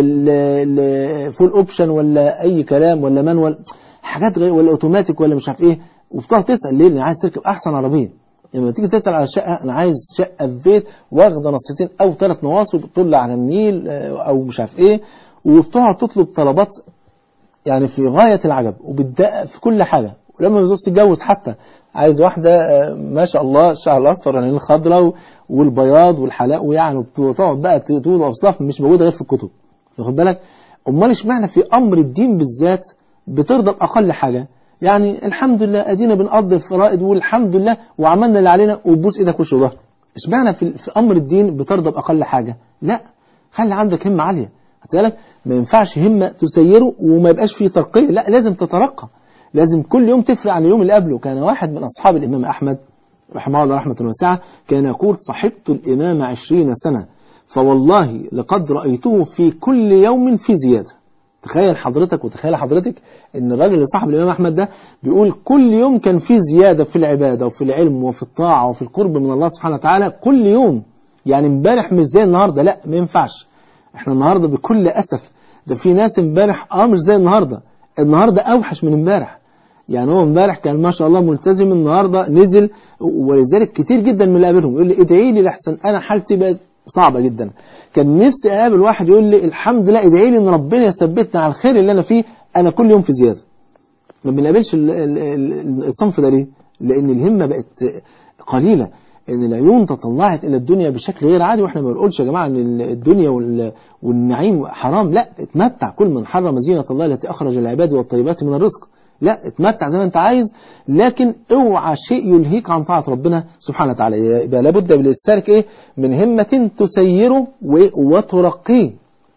الفول اوبشن ولا اي كلام ولا مانوال حاجات غير ولا اوتوماتيك ولا مش عارف ايه وبتقعد تسال ليه لان عايز تركب احسن عربيه لما تيجي تسال على شقه انا عايز شقه في بيت واخده نصيتين او ثلاث نواصي وبتطل على النيل آه، او مش عارف ايه وبتقعد تطلب طلبات يعني في غاية العجب وبتدقق في كل حاجة ولما بتوصل تتجوز حتى عايز واحدة آه، ما شاء الله الشعر الأصفر يعني الخضراء والبياض والحلاق ويعني وتقعد بقى تقول أوصاف مش موجودة غير في الكتب واخد بالك أمال اشمعنى في أمر الدين بالذات بترضى بأقل حاجة يعني الحمد لله أدينا بنقضي الفرائض والحمد لله وعملنا اللي علينا وبوس إيدك وش وظهر اشمعنى في, في أمر الدين بترضى بأقل حاجة لا خلي عندك همة عالية خدت بالك ما ينفعش همة تسيره وما يبقاش فيه ترقية لا لازم تترقى لازم كل يوم تفرق عن اليوم اللي قبله كان واحد من أصحاب الإمام أحمد رحمه الله رحمة واسعة كان يقول صحبت الإمام عشرين سنة فوالله لقد رأيته في كل يوم في زيادة تخيل حضرتك وتخيل حضرتك ان الراجل اللي صاحب الامام احمد ده بيقول كل يوم كان في زياده في العباده وفي العلم وفي الطاعه وفي القرب من الله سبحانه وتعالى كل يوم يعني امبارح مش زي النهارده لا ما ينفعش احنا النهارده بكل اسف ده في ناس امبارح اه مش زي النهارده النهارده اوحش من امبارح يعني هو امبارح كان ما شاء الله ملتزم النهارده نزل ولذلك كتير جدا من اللي قابلهم يقول لي ادعي لي لحسن انا حالتي بقت صعبه جدا كان نفسي اقابل واحد يقول لي الحمد لله ادعي لي ان ربنا يثبتني على الخير اللي انا فيه انا كل يوم في زياده ما بنقابلش ال- ال- ال- الصنف ده ليه لان الهمه بقت قليله ان العيون تطلعت الى الدنيا بشكل غير عادي واحنا ما بنقولش يا جماعه ان الدنيا وال- والنعيم حرام لا اتمتع كل من حرم زينه الله التي اخرج العباد والطيبات من الرزق لا اتمتع زي ما انت عايز لكن اوعى شيء يلهيك عن طاعه ربنا سبحانه وتعالى يبقى لابد للسالك ايه من همه تسيره و- وترقيه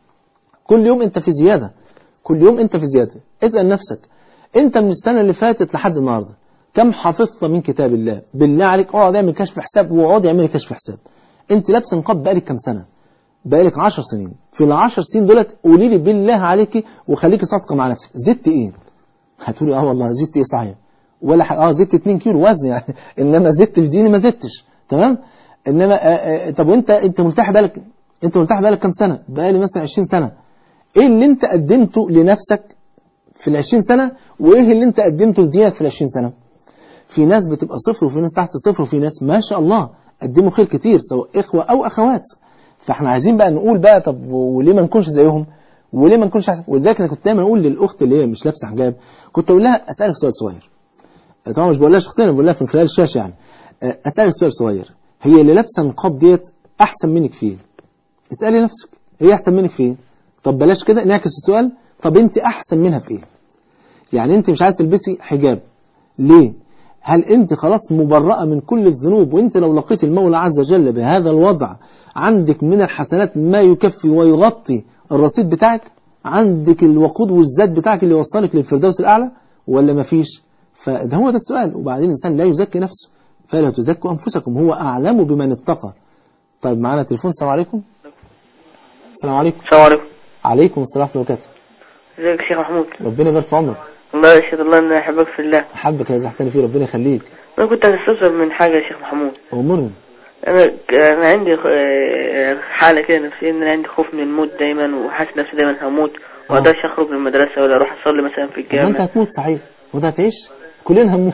كل يوم انت في زياده كل يوم انت في زياده اسال نفسك انت من السنه اللي فاتت لحد النهارده كم حفظت من كتاب الله بالله عليك اقعد اعمل كشف حساب واقعد اعمل كشف حساب انت لابس نقاب بقالك كام سنه بقالك 10 سنين في ال 10 سنين دولت قولي لي بالله عليكي وخليكي صادقه مع نفسك زدت ايه هتقولي اه والله زدت ايه صحيح ولا ح... اه زدت 2 كيلو وزن يعني انما زدت في ديني ما زدتش تمام انما آه آه طب وانت انت مرتاح بالك انت مرتاح بالك كام سنه بقالي مثلا 20 سنه ايه اللي انت قدمته لنفسك في ال 20 سنه وايه اللي انت قدمته لدينك في ال 20 سنه في ناس بتبقى صفر وفي ناس تحت صفر وفي ناس ما شاء الله قدموا خير كتير سواء إخوة أو أخوات فاحنا عايزين بقى نقول بقى طب وليه ما نكونش زيهم وليه ما نكونش احسن ولذلك انا كنت دايما اقول للاخت اللي هي مش لابسه حجاب كنت اقول لها اسالك سؤال صغير طبعا مش بقول لها شخصيا أنا بقول لها من خلال الشاشه يعني اسالك سؤال صغير هي اللي لابسه النقاب ديت احسن منك فين اسالي نفسك هي احسن منك فين طب بلاش كده نعكس السؤال طب انت احسن منها في ايه يعني انت مش عايز تلبسي حجاب ليه هل انت خلاص مبرأة من كل الذنوب وانت لو لقيت المولى عز وجل بهذا الوضع عندك من الحسنات ما يكفي ويغطي الرصيد بتاعك عندك الوقود والزاد بتاعك اللي يوصلك للفردوس الأعلى ولا مفيش فده هو ده السؤال وبعدين الإنسان لا يزكي نفسه فلا تزكوا أنفسكم هو أعلم بمن اتقى طيب معانا تليفون السلام عليكم السلام عليكم السلام عليكم عليكم السلام ورحمة الله وبركاته ازيك يا شيخ محمود ربنا يبارك في عمرك الله يشهد الله اني احبك في الله حبك يا زحتني فيه ربنا يخليك انا كنت هستفسر من حاجه يا شيخ محمود أمرني انا انا عندي خ- آه، حاله كده نفسيه ان انا عندي خوف من الموت دايما وحاسس نفسي دايما هموت وما اقدرش اخرج من المدرسه ولا اروح اصلي مثلا في طب ما انت الجامع هتموت صحيح وده هتعيش كلنا هنموت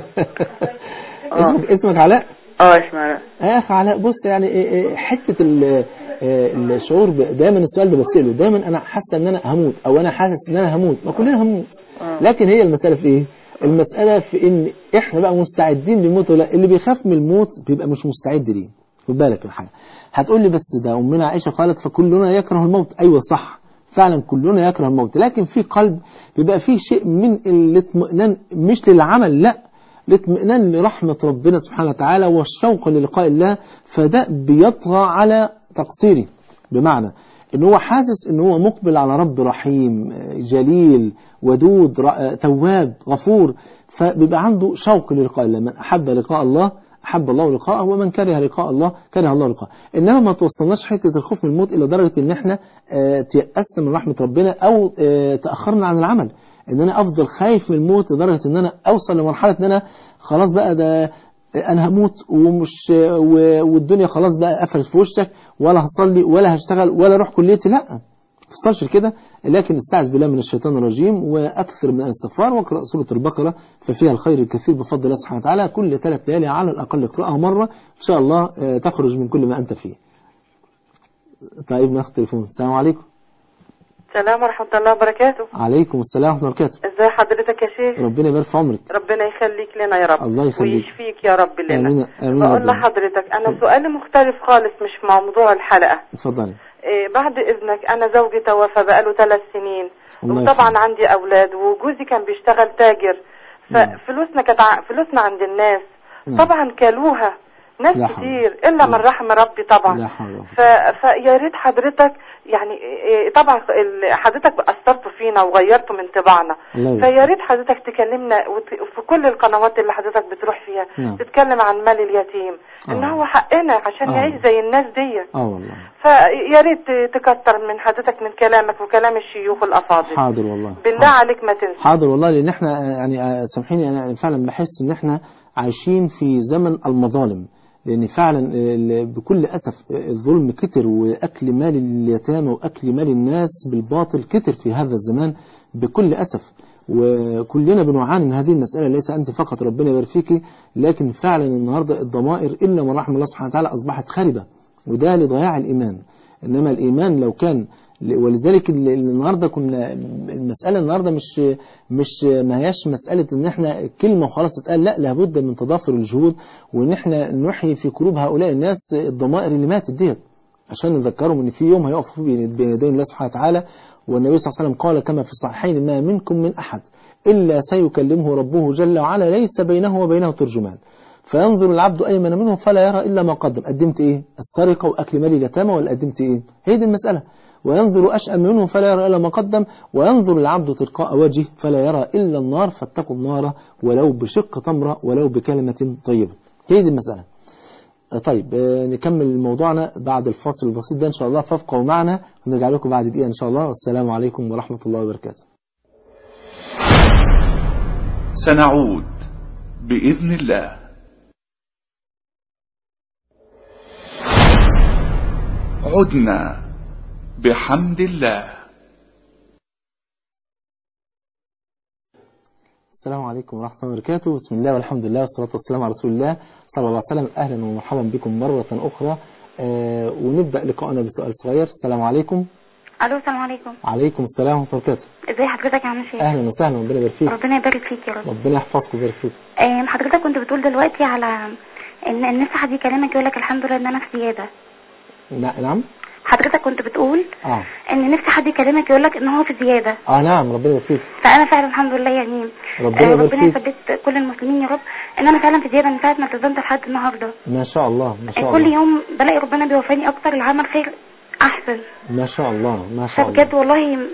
اسمك اسمك علاء اه اسمع يا اخي علاء بص يعني إيه إيه حته ال- إيه الشعور ب- دايما السؤال ده بتساله دايما انا حاسه ان انا هموت او انا حاسس ان انا هموت ما كلنا هنموت لكن هي المساله في ايه المساله في ان احنا بقى مستعدين للموت ولا اللي بيخاف من الموت بيبقى مش مستعد ليه خد بالك من حاجه هتقول لي بس ده امنا عائشه قالت فكلنا يكره الموت ايوه صح فعلا كلنا يكره الموت لكن في قلب بيبقى فيه شيء من الاطمئنان مش للعمل لا الاطمئنان لرحمة ربنا سبحانه وتعالى والشوق للقاء الله فده بيطغى على تقصيري بمعنى ان هو حاسس ان هو مقبل على رب رحيم جليل ودود ر- تواب غفور فبيبقى عنده شوق للقاء الله من احب لقاء الله احب الله لقاءه ومن كره لقاء الله كره الله لقاءه انما ما توصلناش حته الخوف من الموت الى درجه ان احنا آه، تيأسنا من رحمه ربنا او آه، تاخرنا عن العمل ان انا افضل خايف من الموت لدرجه ان انا اوصل لمرحله ان انا خلاص بقى ده انا هموت ومش و- والدنيا خلاص بقى قفلت في وشك ولا هصلي ولا هشتغل ولا اروح كليتي لا ما توصلش لكده لكن استعذ بالله من الشيطان الرجيم واكثر من الاستغفار واقرا سوره البقره ففيها الخير الكثير بفضل الله سبحانه وتعالى كل ثلاث ليالي على الاقل اقراها مره ان شاء الله آه، تخرج من كل ما انت فيه. طيب ناخد تليفون السلام عليكم. السلام ورحمة الله وبركاته عليكم السلام ورحمه الله وبركاته. ازي حضرتك يا شيخ ربنا يبارك في عمرك. ربنا يخليك لنا يا رب الله يخليك. ويشفيك يا رب لنا امين امين يا بقول رب. لحضرتك انا سؤالي مختلف خالص مش مع موضوع الحلقة اتفضلي. إيه بعد اذنك انا زوجي توفى بقاله ثلاث سنين الله وطبعا يرحمه. عندي اولاد وجوزي كان بيشتغل تاجر نعم. ففلوسنا كانت ع- فلوسنا عند الناس نعم. طبعا كلوها ناس لا حول. كتير الا من رحم ربي طبعا لا حول ولا قوة. ف... فيا ريت حضرتك يعني إيه، طبعا ال- حضرتك اثرتوا فينا وغيرتوا من طباعنا الله يبارك فيا ريت حضرتك تكلمنا وت- في كل القنوات اللي حضرتك بتروح فيها نعم. تتكلم عن مال اليتيم ان آه. هو حقنا عشان آه. نعيش زي الناس دي اه والله فيا ريت تكتر من حضرتك من كلامك وكلام الشيوخ الافاضل حاضر والله بالله عليك ما تنسى حاضر والله لان احنا آه، يعني آه، سامحيني انا يعني فعلا بحس ان احنا عايشين في زمن المظالم لان فعلا آه، ال- بكل اسف آه، الظلم كتر واكل مال اليتامى واكل مال الناس بالباطل كتر في هذا الزمان بكل اسف وكلنا بنعاني من هذه المسألة ليس أنت فقط ربنا يبارك فيكي لكن فعلا النهاردة الضمائر إلا من رحم الله سبحانه وتعالى أصبحت خاربة وده لضياع الإيمان إنما الإيمان لو كان ولذلك ال- النهارده كنا المسألة النهارده مش مش ما هياش مسألة إن إحنا كلمة وخلاص تتقال لا لابد من تضافر الجهود وإن إحنا نحيي في قلوب هؤلاء الناس الضمائر اللي ماتت ديت عشان نذكرهم ان في يوم هيقفوا فيه بين يدي الله سبحانه وتعالى والنبي صلى الله عليه وسلم قال كما في الصحيحين ما منكم من احد الا سيكلمه ربه جل وعلا ليس بينه وبينه ترجمان فينظر العبد ايمن منه فلا يرى الا ما قدم قدمت ايه السرقه واكل مال اليتامى ولا قدمت ايه هي دي المساله وينظر أشأم منه فلا يرى إلا ما قدم وينظر العبد تلقاء وجهه فلا يرى إلا النار فاتقوا النار ولو بشق تمرة ولو بكلمة طيبة هي دي المسألة طيب آه، نكمل موضوعنا بعد الفاصل البسيط ده إن شاء الله فابقوا معنا ونرجع لكم بعد دقيقة إن شاء الله والسلام عليكم ورحمة الله وبركاته سنعود بإذن الله عدنا بحمد الله السلام عليكم ورحمة الله وبركاته بسم الله والحمد لله والصلاة والسلام على رسول الله صلى الله عليه وسلم أهلا ومرحبا بكم مرة أخرى آه ونبدأ لقاءنا بسؤال صغير السلام عليكم الو السلام عليكم عليكم السلام ورحمة الله وبركاته ازي حضرتك يا عم شيخ أهلا وسهلا ربنا يبارك فيك ربنا يبارك فيك يا رب ربنا يحفظك ويبارك فيك آم، حضرتك كنت بتقول دلوقتي على ان الناس حد يكلمك يقول لك الحمد لله ان انا في زياده نا- نعم حضرتك كنت بتقول اه ان نفسي حد يكلمك يقول لك ان هو في زياده اه نعم ربنا يبارك فيك فانا فعلا الحمد لله يعني ربنا آه، يبارك ربنا فيك. يثبت كل المسلمين يا رب ان انا فعلا في زياده من ساعه ما التزمت لحد النهارده ما شاء الله ما شاء كل الله يوم بلاقي ربنا بيوفاني اكتر لعمل خير احسن ما شاء الله ما شاء الله فبجد والله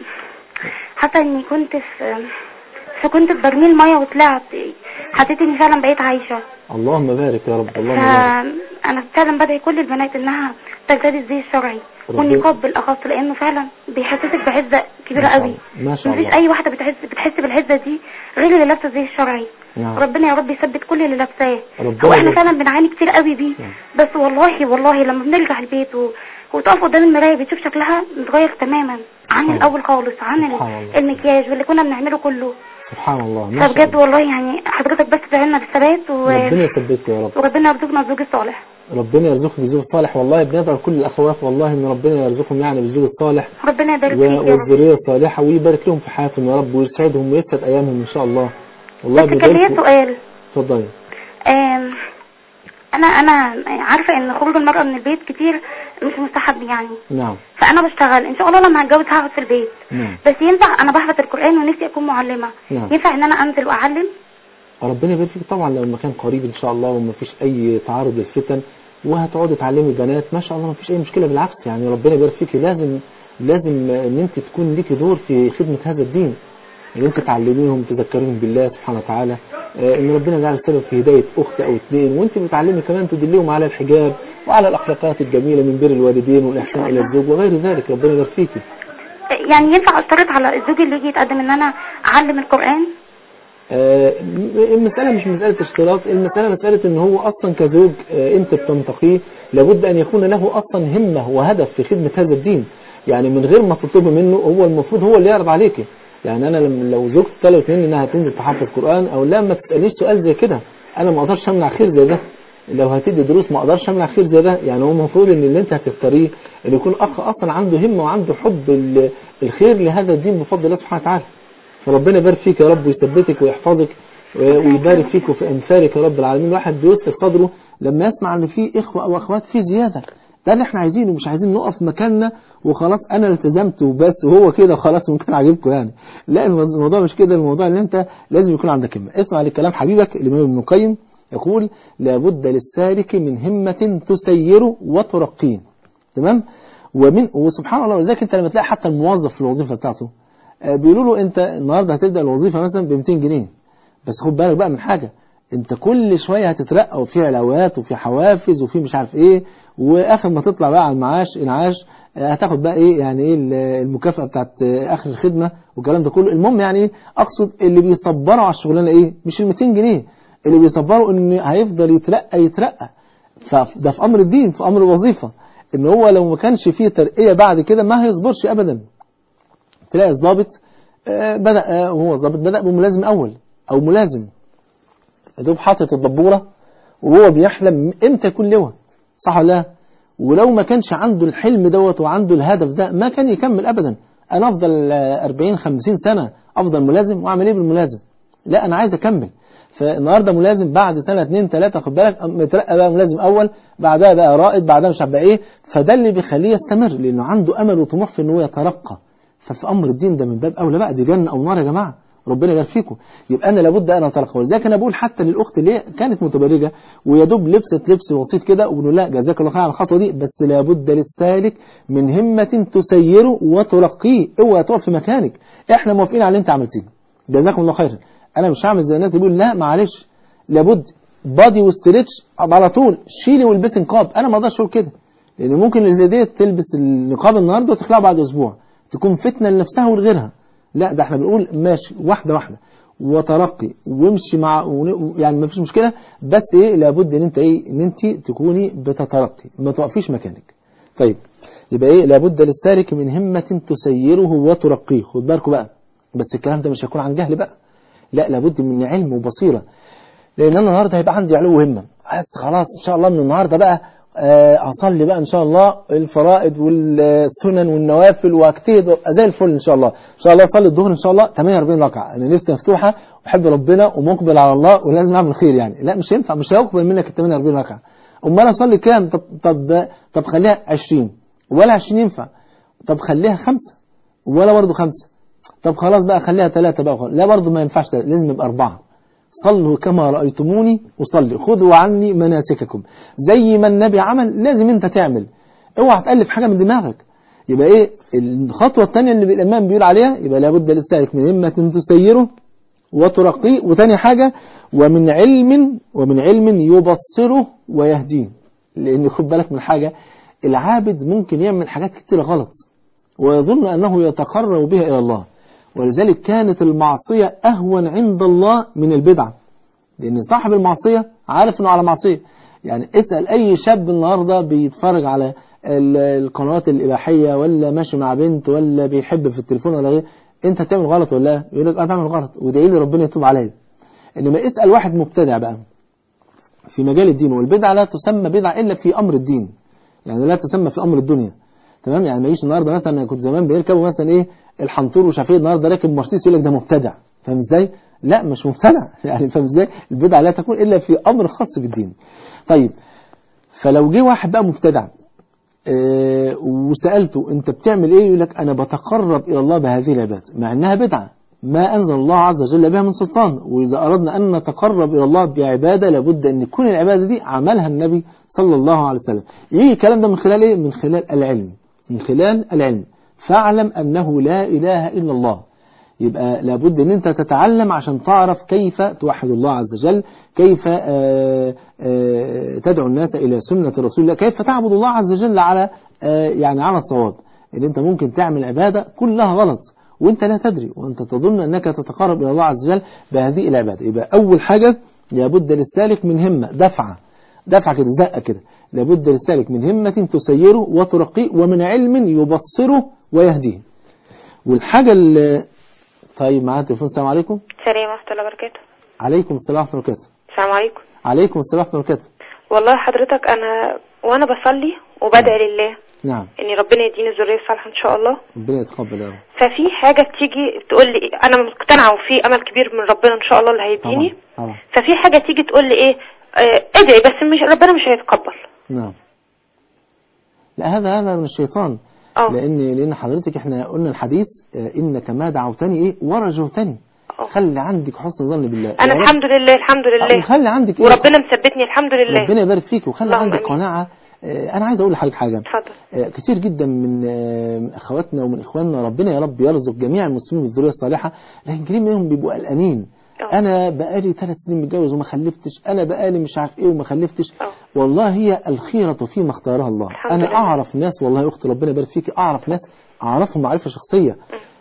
حتى اني كنت في فكنت في برميل ميه وطلعت حسيت اني فعلا بقيت عايشه اللهم بارك يا رب اللهم بارك فانا فعلا بدعي كل البنات انها ترتدي الزي الشرعي ربنا- والنقاب بالاخص لانه فعلا بيحسسك بعزه كبيره ما شاء قوي الله. ما شاء مفيش الله اي واحده بتحس بتحس بالعزه دي غير اللي لابسه الزي الشرعي نعم ربنا يا رب يثبت كل اللي لابساه ربنا هو احنا يبارك فعلا بنعاني كتير قوي بيه نعم. بس والله والله لما بنرجع البيت و... وتقف قدام المرايه بتشوف شكلها متغير تماما عن سبحان الاول خالص عن سبحان ال- الله. المكياج واللي كنا بنعمله كله سبحان الله ما شاء فبجد الله والله يعني حضرتك بس تعيننا بالثبات و... ربنا يثبتك يا رب وربنا يرزقنا الزوج الصالح ربنا يرزقك بالزوج الصالح والله بندعو كل الاخوات والله ان ربنا يرزقهم يعني بالزوج الصالح ربنا يبارك و- فيك يا رب والذريه الصالحه ويبارك لهم في حياتهم يا رب ويسعدهم ويسعد ايامهم ان شاء الله والله بس كان ليا بنبارك سؤال اتفضلي آم، انا انا عارفه ان خروج المراه من البيت كتير مش مستحب يعني نعم فانا بشتغل ان شاء الله لما هتجوز هقعد في البيت نعم بس ينفع انا بحفظ القران ونفسي اكون معلمه نعم. ينفع ان انا انزل واعلم ربنا يبارك فيك طبعا لو المكان قريب ان شاء الله وما فيش اي تعرض للفتن وهتقعدي تعلمي بنات ما شاء الله ما فيش اي مشكله بالعكس يعني ربنا يبارك فيك لازم لازم ان انت تكون ليكي دور في خدمه هذا الدين ان انت تعلميهم تذكريهم بالله سبحانه وتعالى آه، ان ربنا جعل سبب في هدايه اخت او اثنين وانت بتعلمي كمان تدليهم على الحجاب وعلى الاخلاقات الجميله من بر الوالدين والاحسان الى الزوج وغير ذلك ربنا يبارك فيكي يعني ينفع اشترط على الزوج اللي يجي يتقدم ان انا اعلم القران آه، المسألة مش مسألة اشتراط المسألة مسألة ان هو اصلا كزوج آه، انت بتنتقيه لابد ان يكون له اصلا همة وهدف في خدمة هذا الدين يعني من غير ما تطلبي منه هو المفروض هو اللي يعرض عليك يعني انا لما لو زوجتي طلبت مني انها تنزل تحفظ قرآن او لا ما تسألنيش سؤال زي كده انا ما اقدرش امنع خير زي ده لو هتدي دروس ما اقدرش امنع خير زي ده يعني هو المفروض ان اللي انت هتختاريه ان يكون اخ اصلا عنده همة وعنده حب ال- الخير لهذا الدين بفضل الله سبحانه وتعالى فربنا يبارك فيك يا رب ويثبتك ويحفظك ويبارك فيك وفي امثالك يا رب العالمين الواحد بيوسع صدره لما يسمع ان في اخوه او اخوات في زياده ده اللي احنا عايزينه مش عايزين نقف مكاننا وخلاص انا التزمت وبس وهو كده خلاص ممكن عاجبكم يعني لا الموضوع مش كده الموضوع ان انت لازم يكون عندك همه اسمع لكلام حبيبك الامام ابن القيم يقول لابد للسالك من همه تسيره وترقيه تمام ومن وسبحان الله ولذلك انت لما تلاقي حتى الموظف في الوظيفه بتاعته آه، بيقولوا له انت النهارده هتبدا الوظيفه مثلا ب 200 جنيه بس خد بالك بقى من حاجه انت كل شويه هتترقى وفي علاوات وفي حوافز وفي مش عارف ايه واخر ما تطلع بقى على المعاش انعاش آه، هتاخد بقى ايه يعني ايه ال- المكافاه بتاعت آه، اخر الخدمه والكلام ده كله المهم يعني ايه اقصد اللي بيصبروا على الشغلانه ايه مش ال 200 جنيه اللي بيصبروا ان هيفضل يترقى يترقى فده في امر الدين في امر الوظيفه ان هو لو ما كانش فيه ترقيه بعد كده ما هيصبرش ابدا تلاقي الضابط آه، بدأ آه، وهو ضابط بدأ بملازم أول أو ملازم يا دوب حاطط الدبورة وهو بيحلم امتى يكون لواء صح ولا لا؟ ولو ما كانش عنده الحلم دوت وعنده الهدف ده ما كان يكمل أبدا أنا أفضل آه، 40 50 سنة أفضل ملازم وأعمل إيه بالملازم لا أنا عايز أكمل فالنهارده ملازم بعد سنه اتنين تلاته خد بالك مترقى بقى ملازم اول بعدها بقى رائد بعدها مش عارف بقى ايه فده اللي بيخليه يستمر لانه عنده امل وطموح في ان هو يترقى ففي امر الدين ده من باب اولى بقى دي جنه او نار يا جماعه ربنا يبارك فيكم يبقى انا لابد ان اترقى ولذلك انا بقول حتى للاخت اللي هي كانت متبرجه ويا دوب لبست لبس بسيط كده وبنقول لها جزاك الله خير على الخطوه دي بس لابد للسالك من همه تسيره وترقيه اوعى تقف في مكانك احنا موافقين على اللي انت عملتيه جزاكم الله خيرا انا مش هعمل زي الناس اللي بيقول لا معلش لابد بادي وستريتش على طول شيلي والبسي نقاب انا ما اقدرش اقول كده لان ممكن اللي زي ديت تلبس النقاب النهارده وتخلعه بعد اسبوع تكون فتنه لنفسها ولغيرها لا ده احنا بنقول ماشي واحده واحده وترقي وامشي مع ون- يعني ما فيش مشكله بس ايه لابد ان انت ايه ان انت تكوني بتترقي ما توقفيش مكانك طيب يبقى ايه لابد للسالك من همه تسيره وترقيه خد بالكم بقى بس الكلام ده مش هيكون عن جهل بقى لا لابد من علم وبصيرة لأن أنا النهاردة هيبقى عندي علو همة بس خلاص إن شاء الله من النهاردة بقى آه، أصلي بقى إن شاء الله الفرائض والسنن والنوافل وأجتهد وأبقى زي الفل إن شاء الله إن شاء الله أصلي الظهر إن شاء الله 48 ركعة أنا نفسي مفتوحة وبحب ربنا ومقبل على الله ولازم أعمل خير يعني لا مش ينفع مش هيقبل منك ال 48 ركعة أمال أصلي كام طب طب طب خليها 20 ولا 20 ينفع طب خليها خمسة ولا برضه خمسة طب خلاص بقى خليها ثلاثة بقى لا برضه ما ينفعش تلاتة، لازم يبقى أربعة صلوا كما رأيتموني أصلي خذوا عني مناسككم زي ما النبي عمل لازم أنت تعمل اوعى تألف حاجة من دماغك يبقى إيه الخطوة الثانية اللي الإمام بيقول عليها يبقى لابد للسالك من همة تسيره وترقيه وتاني حاجة ومن علم ومن علم يبصره ويهديه لأن خد بالك من حاجة العابد ممكن يعمل حاجات كتير غلط ويظن أنه يتقرب بها إلى الله ولذلك كانت المعصية أهون عند الله من البدعة لأن صاحب المعصية عارف أنه على معصية يعني اسأل أي شاب النهاردة بيتفرج على ال- القنوات الإباحية ولا ماشي مع بنت ولا بيحب في التليفون ولا غير أنت بتعمل غلط ولا لا؟ يقول لك أنا بعمل غلط وادعي لي ربنا يتوب عليا إنما اسأل واحد مبتدع بقى في مجال الدين والبدعة لا تسمى بدعة إلا في أمر الدين يعني لا تسمى في أمر الدنيا تمام يعني ما يجيش النهارده مثلا أنا كنت زمان بيركبوا مثلا ايه الحنطور وشافيه النهارده راكب مرسيدس يقول لك ده مبتدع فاهم ازاي؟ لا مش مبتدع يعني فاهم ازاي؟ البدعه لا تكون الا في امر خاص بالدين. طيب فلو جه واحد بقى مبتدع آه، وسالته انت بتعمل ايه؟ يقول لك انا بتقرب الى الله بهذه العباده مع انها بدعه ما انزل الله عز وجل بها من سلطان واذا اردنا ان نتقرب الى الله بعباده لابد ان تكون العباده دي عملها النبي صلى الله عليه وسلم. يجي الكلام ده من خلال ايه؟ من خلال العلم. من خلال العلم فاعلم أنه لا إله إلا الله يبقى لابد أن أنت تتعلم عشان تعرف كيف توحد الله عز وجل كيف آه، آه، تدعو الناس إلى سنة رسول الله كيف تعبد الله عز وجل على آه، يعني على الصواب ان انت ممكن تعمل عبادة كلها غلط وانت لا تدري وانت تظن انك تتقرب الى الله عز وجل بهذه العبادة يبقى اول حاجة لابد للسالك من همة دفعة دفعة كده زقة كده لابد للسالك من همة تسيره وترقيه ومن علم يبصره ويهديه والحاجة اللي طيب معانا تليفون السلام عليكم السلام ورحمة الله وبركاته عليكم السلام ورحمة الله وبركاته السلام عليكم عليكم السلام ورحمة الله وبركاته والله حضرتك أنا وأنا بصلي وبدعي لله نعم إن ربنا يديني الذرية الصالحة إن شاء الله ربنا يتقبل يا رب ففي حاجة بتيجي تقول لي أنا مقتنعة وفي أمل كبير من ربنا إن شاء الله اللي هيديني طبعا طبعا ففي حاجة تيجي تقول لي إيه آه، ادعي بس مش ربنا مش هيتقبل نعم لا هذا هذا من الشيطان اه لان لان حضرتك احنا قلنا الحديث آه، انك ما دعوتني ايه ورجوتني خلي عندك حسن ظن بالله أنا يا رب. الحمد لله الحمد آه، لله وخلي عندك ايه وربنا مثبتني الحمد لله ربنا يبارك فيك وخلي اللهم عندك آمين. قناعة آه، أنا عايز أقول لحضرتك حاجة اتفضل آه، كتير جدا من آه، أخواتنا ومن إخواننا ربنا يا رب يرزق جميع المسلمين بالذرية الصالحة لكن كتير منهم بيبقوا قلقانين أنا بقالي ثلاث سنين متجوز وما خلفتش أنا بقالي مش عارف إيه وما خلفتش والله هي الخيرة فيما اختارها الله الحمد أنا لله. أعرف ناس والله يا أختي ربنا يبارك فيك أعرف ناس أعرفهم معرفة شخصية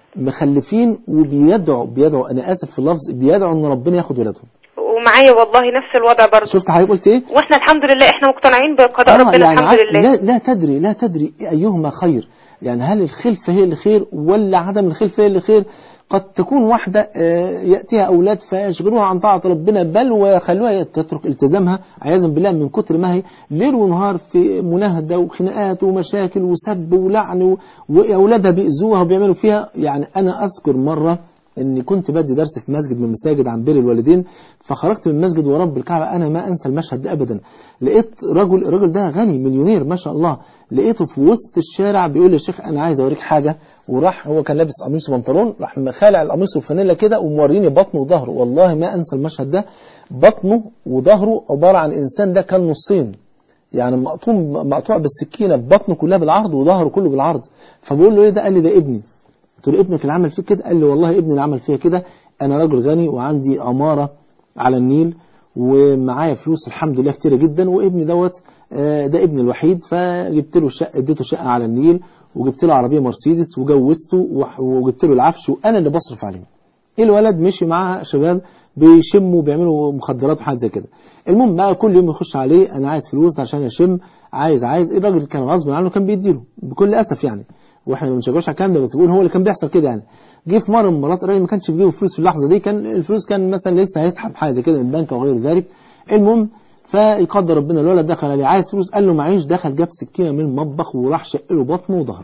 مخلفين وبيدعوا بيدعوا أنا آسف في اللفظ بيدعوا إن ربنا ياخد ولادهم ومعايا والله نفس الوضع برضه شفت حضرتك قلت إيه؟ واحنا الحمد لله احنا مقتنعين بقضاء آه، ربنا يعني الحمد عاد- لله لا, لا تدري لا تدري أيهما خير يعني هل الخلفة هي اللي خير ولا عدم الخلفة هي اللي خير قد تكون واحدة آه، يأتيها أولاد فيشغلوها عن طاعة ربنا بل ويخلوها تترك التزامها عياذا بالله من كتر ما هي ليل ونهار في مناهدة وخناقات ومشاكل وسب ولعن و- وأولادها بيأذوها وبيعملوا فيها يعني أنا أذكر مرة اني كنت بدي درس في مسجد من المساجد عن بر الوالدين فخرجت من المسجد ورب الكعبه انا ما انسى المشهد ده ابدا لقيت رجل الراجل ده غني مليونير ما شاء الله لقيته في وسط الشارع بيقول لي يا شيخ انا عايز اوريك حاجه وراح هو كان لابس قميص وبنطلون راح خالع القميص والفانيلا كده وموريني بطنه وظهره والله ما انسى المشهد ده بطنه وظهره عباره عن انسان ده كان نصين يعني مقطوع مقطوع بالسكينه بطنه كلها بالعرض وظهره كله بالعرض فبقول له ايه ده قال لي ده ابني قلت له ابنك اللي عمل فيك كده قال لي والله ابني اللي عمل فيا كده انا راجل غني وعندي عماره على النيل ومعايا فلوس الحمد لله كتيره جدا وابني دوت آه، ده ابني الوحيد فجبت له شقه اديته شقه على النيل وجبت له عربيه مرسيدس وجوزته وح- وجبت له العفش وانا اللي بصرف عليه الولد مشي معاه شباب بيشموا وبيعملوا مخدرات وحاجات زي كده المهم بقى كل يوم يخش عليه انا عايز فلوس عشان اشم عايز عايز الراجل كان غصب عنه كان بيديله بكل اسف يعني واحنا ما بنشجعش على الكلام ده بس بقول هو اللي كان بيحصل كده يعني جه في مره من المرات الراجل ما كانش في جيبه فلوس في اللحظه دي كان الفلوس كان مثلا لسه هيسحب حاجه زي كده من البنك او غير ذلك المهم فيقدر ربنا الولد دخل عليه عايز فلوس قال له معيش دخل جاب سكينه من المطبخ وراح شق له بطنه وظهره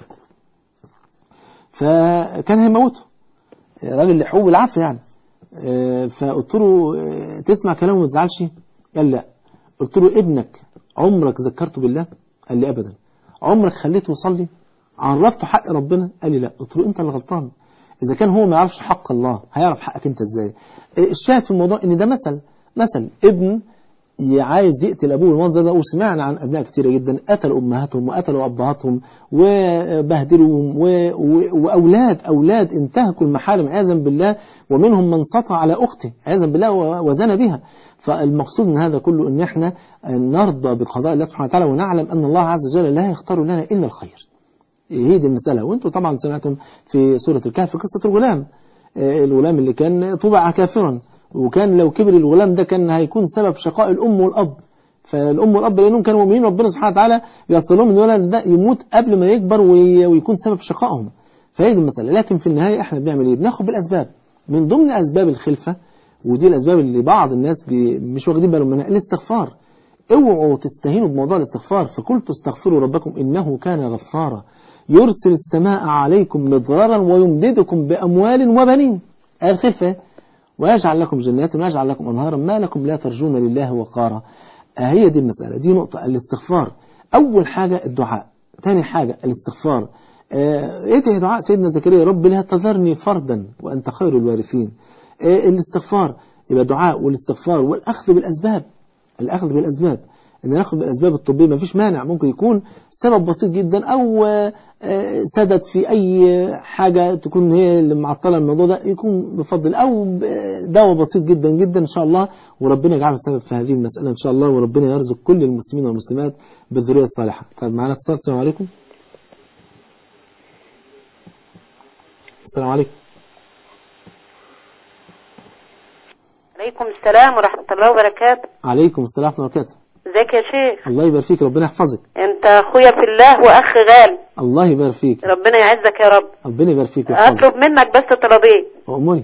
فكان هيموته راجل لحقوه بالعافيه يعني آه، فقلت له آه، تسمع كلامه ما تزعلش قال لا قلت له ابنك عمرك ذكرته بالله قال لي ابدا عمرك خليته يصلي عرفته حق ربنا قال لي لا قلت له انت اللي غلطان اذا كان هو ما يعرفش حق الله هيعرف حقك انت ازاي آه، الشاهد في الموضوع ان ده مثل مثل ابن عايز يقتل ابوه المنظر ده وسمعنا عن ابناء كتيره جدا قتلوا امهاتهم وقتلوا ابهاتهم وبهدلوهم و... و... واولاد اولاد انتهكوا المحارم عياذا بالله ومنهم من سطع على اخته عياذا بالله و- وزنى بها فالمقصود من هذا كله ان احنا نرضى بقضاء الله سبحانه وتعالى ونعلم ان الله عز وجل لا يختار لنا الا الخير هي دي المسألة وانتم طبعا سمعتم في سورة الكهف قصة الغلام آه، الغلام اللي كان طبع كافرا وكان لو كبر الغلام ده كان هيكون سبب شقاء الأم والأب فالأم والأب لأنهم كانوا مؤمنين ربنا سبحانه وتعالى يصل لهم ان الولد ده يموت قبل ما يكبر وي- ويكون سبب شقائهم فهي دي المسألة لكن في النهاية احنا بنعمل ايه بناخد بالأسباب من ضمن أسباب الخلفة ودي الأسباب اللي بعض الناس بي مش واخدين بالهم منها الاستغفار اوعوا تستهينوا بموضوع الاستغفار فقلت استغفروا ربكم إنه كان غفارا يرسل السماء عليكم مضرارا ويمددكم بأموال وبنين آية الخلفة ويجعل لكم جنات ويجعل لكم أنهارا ما لكم لا ترجون لله وقارا آه هي دي المسألة دي نقطة الاستغفار أول حاجة الدعاء ثاني حاجة الاستغفار آه، ادعي دعاء سيدنا زكريا رب لا تذرني فردا وأنت خير الوارثين آه، الاستغفار يبقى دعاء والاستغفار والأخذ بالأسباب الأخذ بالأسباب ان ناخد بالاسباب الطبيه ما فيش مانع ممكن يكون سبب بسيط جدا او آه، آه، سدد في اي حاجه تكون هي اللي معطله الموضوع ده يكون بفضل او ب- دواء بسيط جدا جدا ان شاء الله وربنا يجعله سبب في هذه المساله ان شاء الله وربنا يرزق كل المسلمين والمسلمات بالذريه الصالحه طيب معانا اتصال السلام عليكم السلام عليكم عليكم السلام ورحمة الله وبركاته عليكم السلام ورحمه الله وبركاته ازيك يا شيخ الله يبارك فيك ربنا يحفظك انت اخويا في الله واخ غالي الله يبارك فيك ربنا يعزك يا رب ربنا يبارك فيك ويحفظك اطلب منك بس طلبين وامري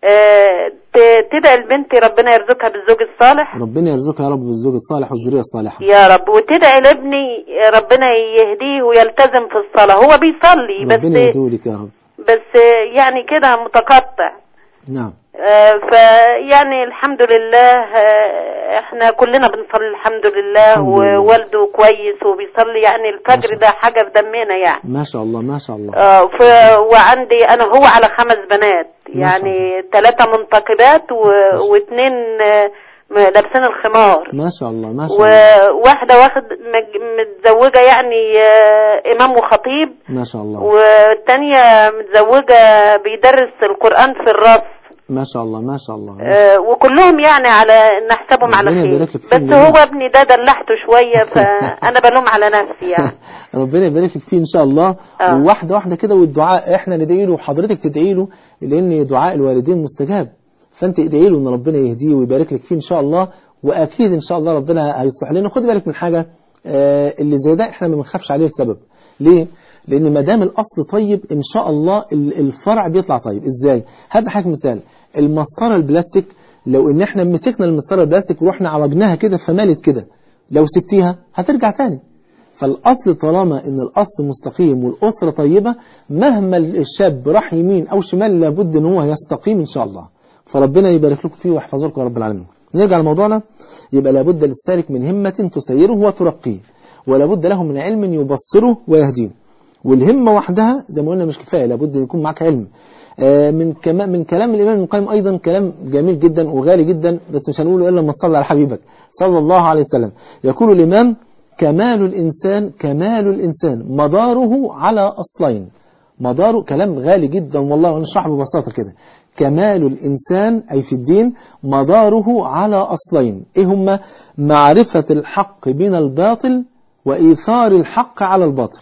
اه ت- تدعي لبنتي ربنا يرزقها بالزوج الصالح ربنا يرزقها يا رب بالزوج الصالح والذريه الصالحه يا رب وتدعي لابني ربنا يهديه ويلتزم في الصلاة هو بيصلي ربنا بس يهدولك يا رب بس يعني كده متقطع نعم آه، فيعني الحمد لله آه، احنا كلنا بنصلي الحمد لله الحمد لله. ووالده كويس وبيصلي يعني الفجر ده حاجة في دمنا يعني ما شاء الله ما شاء الله اه ف... وعندي انا هو على خمس بنات ما شاء يعني ثلاثة منتقبات و... واثنين آه، م- لابسين الخمار ما شاء الله ما شاء الله وواحدة واخد مج- متزوجة يعني آه، إمام وخطيب ما شاء الله والتانية متزوجة بيدرس القرآن في الرص ما شاء الله ما شاء الله آه، وكلهم يعني على نحسبهم على ربنا خير يبارك لك بس فيهم هو جميعا. ابني ده دلعته شوية فأنا بلوم على نفسي يعني ربنا يبارك لك فيه ان شاء الله آه. وواحده واحده كده والدعاء احنا ندعي له وحضرتك تدعي له لان دعاء الوالدين مستجاب فانت ادعي له ان ربنا يهديه ويبارك لك فيه ان شاء الله واكيد ان شاء الله ربنا هيصلح لنا خد بالك من حاجه آه، اللي زي ده احنا ما بنخافش عليه السبب ليه لان ما دام الاصل طيب ان شاء الله ال- الفرع بيطلع طيب ازاي هذا حاجه مثال المسطره البلاستيك لو ان احنا مسكنا المسطره البلاستيك ورحنا عوجناها كده فمالت كده لو سبتيها هترجع تاني فالأصل طالما إن الأصل مستقيم والأسرة طيبة مهما الشاب راح يمين أو شمال لابد إن هو يستقيم إن شاء الله فربنا يبارك لكم فيه ويحفظه لكم يا رب العالمين نرجع لموضوعنا يبقى لابد للسالك من همة تسيره وترقيه ولابد له من علم يبصره ويهديه والهمة وحدها زي ما قلنا مش كفاية لابد أن يكون معك علم آه، من كما من كلام الإمام ابن القيم أيضا كلام جميل جدا وغالي جدا بس مش هنقوله إلا لما تصلي على حبيبك صلى الله عليه وسلم يقول الإمام كمال الإنسان كمال الإنسان مداره على أصلين مداره كلام غالي جدا والله ونشرح ببساطة كده كمال الإنسان أي في الدين مداره على أصلين إيه هما معرفة الحق من الباطل وإيثار الحق على الباطل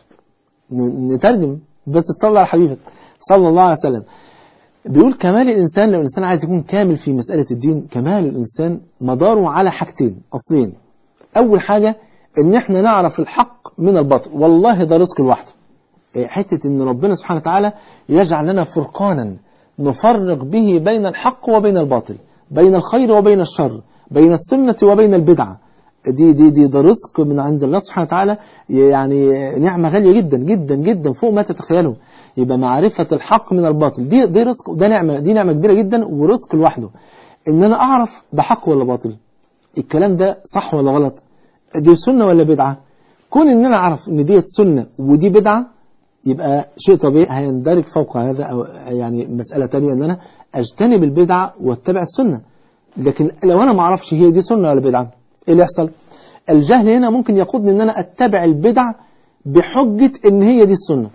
ن- نترجم بس تصلى على حبيبك صلى الله عليه وسلم بيقول كمال الإنسان لو الإنسان عايز يكون كامل في مسألة الدين كمال الإنسان مداره على حاجتين أصلين أول حاجة إن إحنا نعرف الحق من الباطل والله ده رزق لوحده إيه، حتة ان ربنا سبحانه وتعالى يجعل لنا فرقانا نفرق به بين الحق وبين الباطل بين الخير وبين الشر بين السنة وبين البدعة دي دي دي ده رزق من عند الله سبحانه وتعالى يعني نعمة غالية جدا جدا جدا فوق ما تتخيلوا يبقى معرفة الحق من الباطل دي دي رزق ده نعمة دي نعمة كبيرة جدا ورزق لوحده ان انا اعرف ده حق ولا باطل الكلام ده صح ولا غلط دي سنة ولا بدعة كون ان انا اعرف ان دي سنة ودي بدعة يبقى شيء طبيعي هيندرج فوق هذا أو يعني مسألة تانية ان انا اجتنب البدعة واتبع السنة لكن لو انا ما اعرفش هي دي سنة ولا بدعة ايه اللي يحصل الجهل هنا ممكن يقودني ان انا اتبع البدع بحجة ان هي دي السنة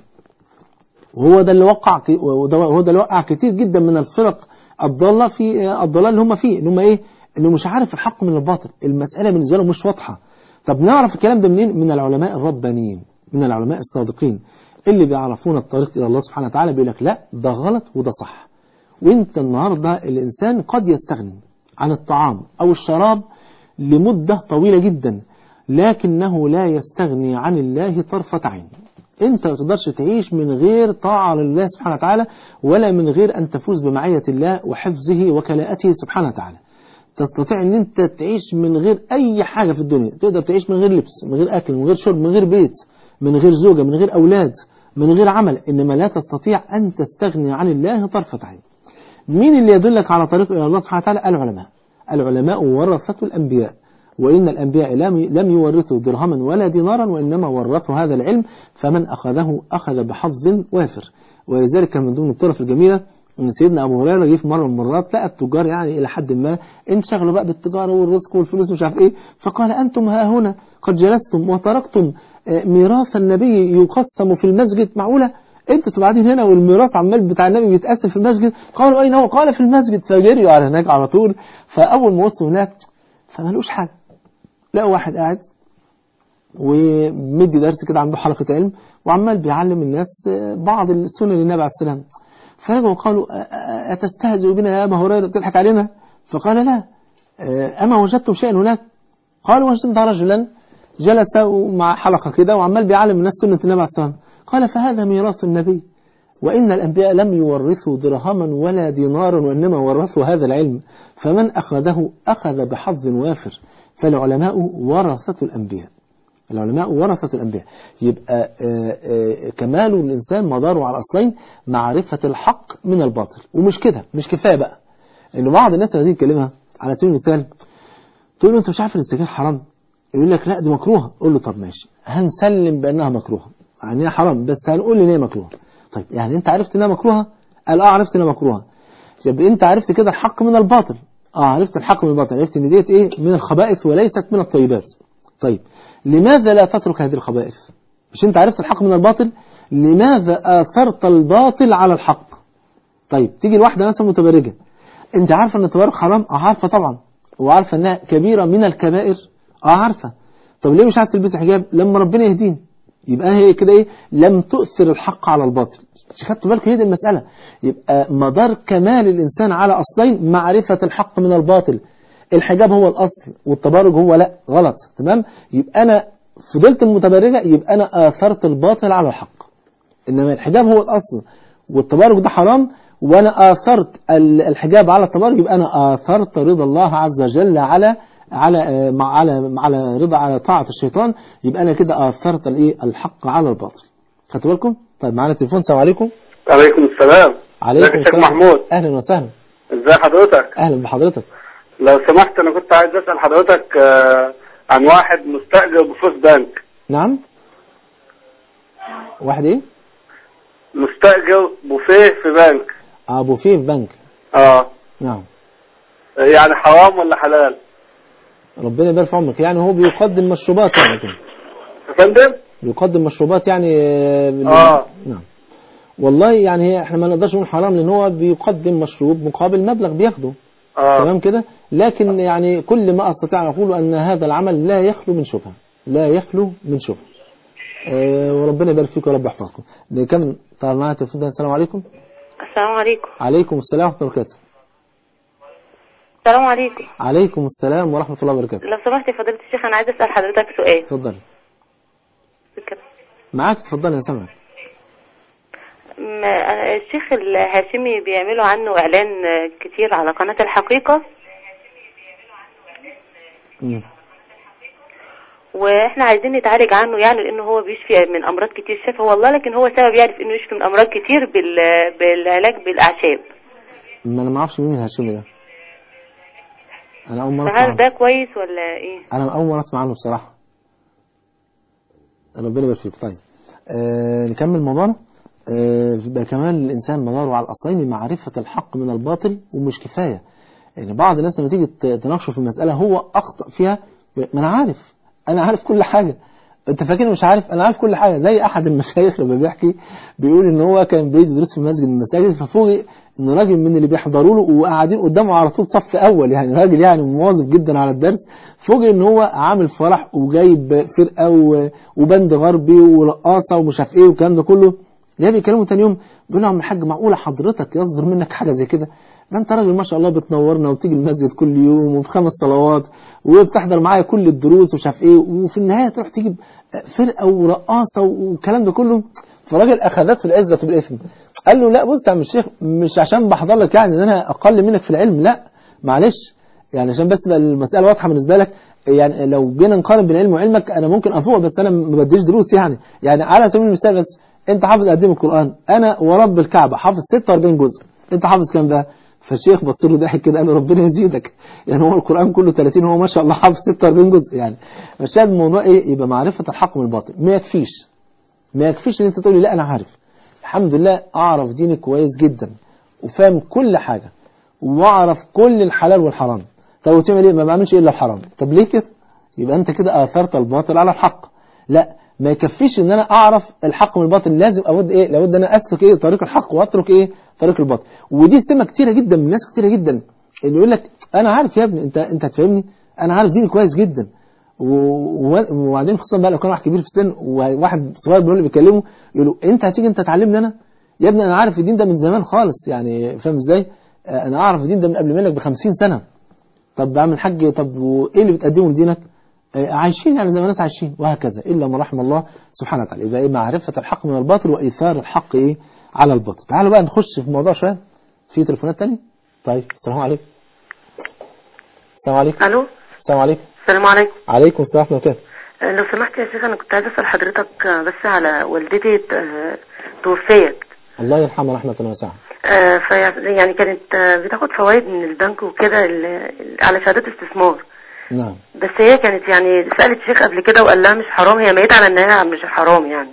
وهو ده اللي وقع ك- وده- هو ده اللي وقع كتير جدا من الفرق الضالة في الضلال اللي هم فيه ان هم ايه انه مش عارف الحق من الباطل المسألة بالنسبة له مش واضحة طب نعرف الكلام ده منين من العلماء الربانيين من العلماء الصادقين اللي بيعرفون الطريق الى الله سبحانه وتعالى بيقول لك لا ده غلط وده صح وانت النهاردة الانسان قد يستغني عن الطعام او الشراب لمدة طويلة جدا لكنه لا يستغني عن الله طرفة عين انت ما تقدرش تعيش من غير طاعة لله سبحانه وتعالى ولا من غير ان تفوز بمعية الله وحفظه وكلاءته سبحانه وتعالى تستطيع ان انت تعيش من غير اي حاجة في الدنيا تقدر تعيش من غير لبس من غير اكل من غير شرب من غير بيت من غير زوجة من غير اولاد من غير عمل انما لا تستطيع ان تستغني عن الله طرفة عين مين اللي يدلك على طريق الى الله سبحانه وتعالى العلماء العلماء ورثة الانبياء وإن الأنبياء لم لم يورثوا درهما ولا دينارا وإنما ورثوا هذا العلم فمن أخذه أخذ بحظ وافر ولذلك كان من ضمن الطرف الجميلة ان سيدنا ابو هريره جه في مره من المرات لقى التجار يعني الى حد ما انشغلوا بقى بالتجاره والرزق والفلوس ومش عارف ايه فقال انتم ها هنا قد جلستم وتركتم آه، ميراث النبي يقسم في المسجد معقوله انتوا تبقوا قاعدين هنا والميراث عمال بتاع النبي بيتقسم في المسجد قالوا اين هو قال في المسجد فجريوا على هناك على طول فاول ما وصلوا هناك فمالوش حاجه لقوا واحد قاعد ومدي درس كده عنده حلقة علم وعمال بيعلم الناس بعض السنن للنبي عليه السلام فرجعوا قالوا أ- أ- أتستهزئ بنا يا أبا هريرة بتضحك علينا فقال لا أما وجدتم شيئا هناك قالوا وجدنا رجلا جلس مع حلقة كده وعمال بيعلم الناس سنة النبي عليه السلام قال فهذا ميراث النبي وإن الأنبياء لم يورثوا درهما ولا دينارا وإنما ورثوا هذا العلم فمن أخذه أخذ بحظ وافر فالعلماء ورثة الأنبياء العلماء ورثة الأنبياء يبقى آه، آه، كمال الإنسان مداره على أصلين معرفة الحق من الباطل ومش كده مش كفاية بقى إن بعض الناس لما تيجي تكلمها على سبيل المثال تقول له أنت مش عارف إن السجاير حرام يقول لك لا دي مكروهة قول له طب ماشي هنسلم بأنها مكروهة يعني هي حرام بس هنقول إن هي مكروهة طيب يعني أنت عرفت إنها مكروهة قال أه عرفت إنها مكروهة يبقى أنت عرفت كده الحق من الباطل اه عرفت الحق من الباطل عرفت ان ديت ايه من الخبائث وليست من الطيبات طيب لماذا لا تترك هذه الخبائث مش انت عرفت الحق من الباطل لماذا اثرت الباطل على الحق طيب تيجي الواحده مثلا متبرجه انت عارفه ان التبرج حرام اه عارفه طبعا وعارفه انها كبيره من الكبائر اه عارفه طب ليه مش عايز تلبسي حجاب لما ربنا يهديني يبقى هي كده ايه لم تؤثر الحق على الباطل خدت بالك هي دي المسألة يبقى مدار كمال الإنسان على أصلين معرفة الحق من الباطل الحجاب هو الأصل والتبرج هو لا غلط تمام يبقى أنا فضلت المتبرجة يبقى أنا آثرت الباطل على الحق إنما الحجاب هو الأصل والتبرج ده حرام وأنا آثرت ال- الحجاب على التبرج يبقى أنا آثرت رضا الله عز وجل على على آه، مع على على رضا على طاعة الشيطان يبقى أنا كده آثرت الإيه الحق على الباطل خدتوا بالكم؟ طيب معانا تليفون السلام عليكم عليكم السلام عليكم ازيك يا شيخ السلام. محمود اهلا وسهلا ازي حضرتك اهلا بحضرتك لو سمحت انا كنت عايز اسال حضرتك آه، عن واحد مستاجر بفلوس بنك نعم واحد ايه مستاجر بوفيه في بنك ابو فيه في بنك اه نعم يعني حرام ولا حلال ربنا يبارك في عمرك يعني هو بيقدم مشروبات يعني كده يا فندم بيقدم مشروبات يعني آه، بال- اه نعم والله يعني هي- احنا ما نقدرش نقول حرام لان هو بيقدم مشروب مقابل مبلغ بياخده اه تمام كده لكن يعني كل ما استطيع ان اقول ان هذا العمل لا يخلو من شبهه لا يخلو من شبهه آه وربنا يبارك فيكم ورب يحفظكم كم طبعا معايا تليفون ده السلام عليكم السلام عليكم عليكم السلام ورحمه الله وبركاته السلام عليكم عليكم السلام ورحمه الله وبركاته لو سمحت يا فضيلة الشيخ أنا عايز أسأل حضرتك سؤال اتفضلي معاك اتفضلي يا سامعك م- الشيخ الهاشمي بيعملوا عنه اعلان كتير على قناة الحقيقة مم. واحنا عايزين نتعالج عنه يعني لانه هو بيشفي من امراض كتير شفى والله لكن هو سبب يعني في انه يشفي من امراض كتير بال... بالعلاج بالاعشاب ما انا ما اعرفش مين الهاشمي ده انا اول مره اسمع فهل عنه. ده كويس ولا ايه انا اول مره اسمع عنه بصراحه ربنا يبارك فيك طيب آه نكمل موضوعنا آه يبقى كمان الانسان مداره على الاصلين معرفه الحق من الباطل ومش كفايه يعني بعض الناس لما تيجي ت- تناقشه في المساله هو اخطا فيها ما انا عارف انا عارف كل حاجه انت فاكر مش عارف انا عارف كل حاجه زي احد المشايخ لما بيحكي بيقول ان هو كان بيدرس في مسجد من المساجد ففوجئ ان راجل من اللي بيحضروا له وقاعدين قدامه على طول صف اول يعني راجل يعني مواظب جدا على الدرس فوجئ ان هو عامل فرح وجايب فرقه و- وبند غربي ورقاصه ومش عارف ايه والكلام ده كله ده بيكلمه تاني يوم بيقول له يا عم الحاج معقوله حضرتك يصدر منك حاجه زي كده ده انت راجل ما شاء الله بتنورنا وبتيجي المسجد كل يوم وفي خمس صلوات وبتحضر معايا كل الدروس ومش عارف ايه وفي النهايه تروح تجيب فرقه ورقاصه والكلام ده كله فالراجل اخذته العزه بالاثم قال له لا بص يا عم الشيخ مش عشان بحضر لك يعني ان انا اقل منك في العلم لا معلش يعني عشان بس تبقى المساله واضحه بالنسبه لك يعني لو جينا نقارن بين علم وعلمك انا ممكن افوق بس انا ما بديش دروس يعني يعني على سبيل المثال بس انت حافظ قد ايه من القران انا ورب الكعبه حافظ 46 جزء انت حافظ كام بقى فالشيخ بص له ضحك كده قال له ربنا يزيدك يعني هو القران كله 30 هو ما شاء الله حافظ 46 جزء يعني فالشاهد الموضوع ايه يبقى معرفه الحق من الباطل ما يكفيش ما يكفيش ان انت تقول لي لا انا عارف الحمد لله اعرف ديني كويس جدا وفاهم كل حاجه واعرف كل الحلال والحرام طب وتعمل ايه ما بعملش الا الحرام طب ليه كده يبقى انت كده اثرت الباطل على الحق لا ما يكفيش ان انا اعرف الحق من الباطل لازم اود ايه لابد ان انا اسلك ايه طريق الحق واترك ايه طريق الباطل ودي سمه كتيره جدا من ناس كتيره جدا اللي يقول لك انا عارف يا ابني انت انت هتفهمني انا عارف ديني كويس جدا و- و- وبعدين خصوصا بقى لو كان واحد كبير في السن وواحد صغير بيقول اللي بيكلمه يقول له انت هتيجي انت تعلمني انا يا ابني انا عارف الدين ده من زمان خالص يعني فاهم ازاي آه، انا اعرف الدين ده من قبل منك ب 50 سنه طب بعمل حاج طب وايه اللي بتقدمه لدينك آه، عايشين يعني زي ما الناس عايشين وهكذا الا من رحم الله سبحانه وتعالى يبقى ايه معرفه الحق من الباطل وايثار الحق ايه على الباطل تعالوا بقى نخش في موضوع شويه في تليفونات تانية طيب السلام عليكم السلام عليكم الو السلام عليكم السلام عليكم عليكم السلام ورحمه الله وبركاته آه، لو سمحت يا شيخ انا كنت عايزه اسال حضرتك آه، بس على والدتي آه، توفيت الله يرحمها رحمه واسعه آه، في يعني كانت آه، بتاخد فوائد من البنك وكده ال- ال- على شهادات استثمار نعم بس هي كانت يعني سالت شيخ قبل كده وقال لها مش حرام هي ميت على انها مش حرام يعني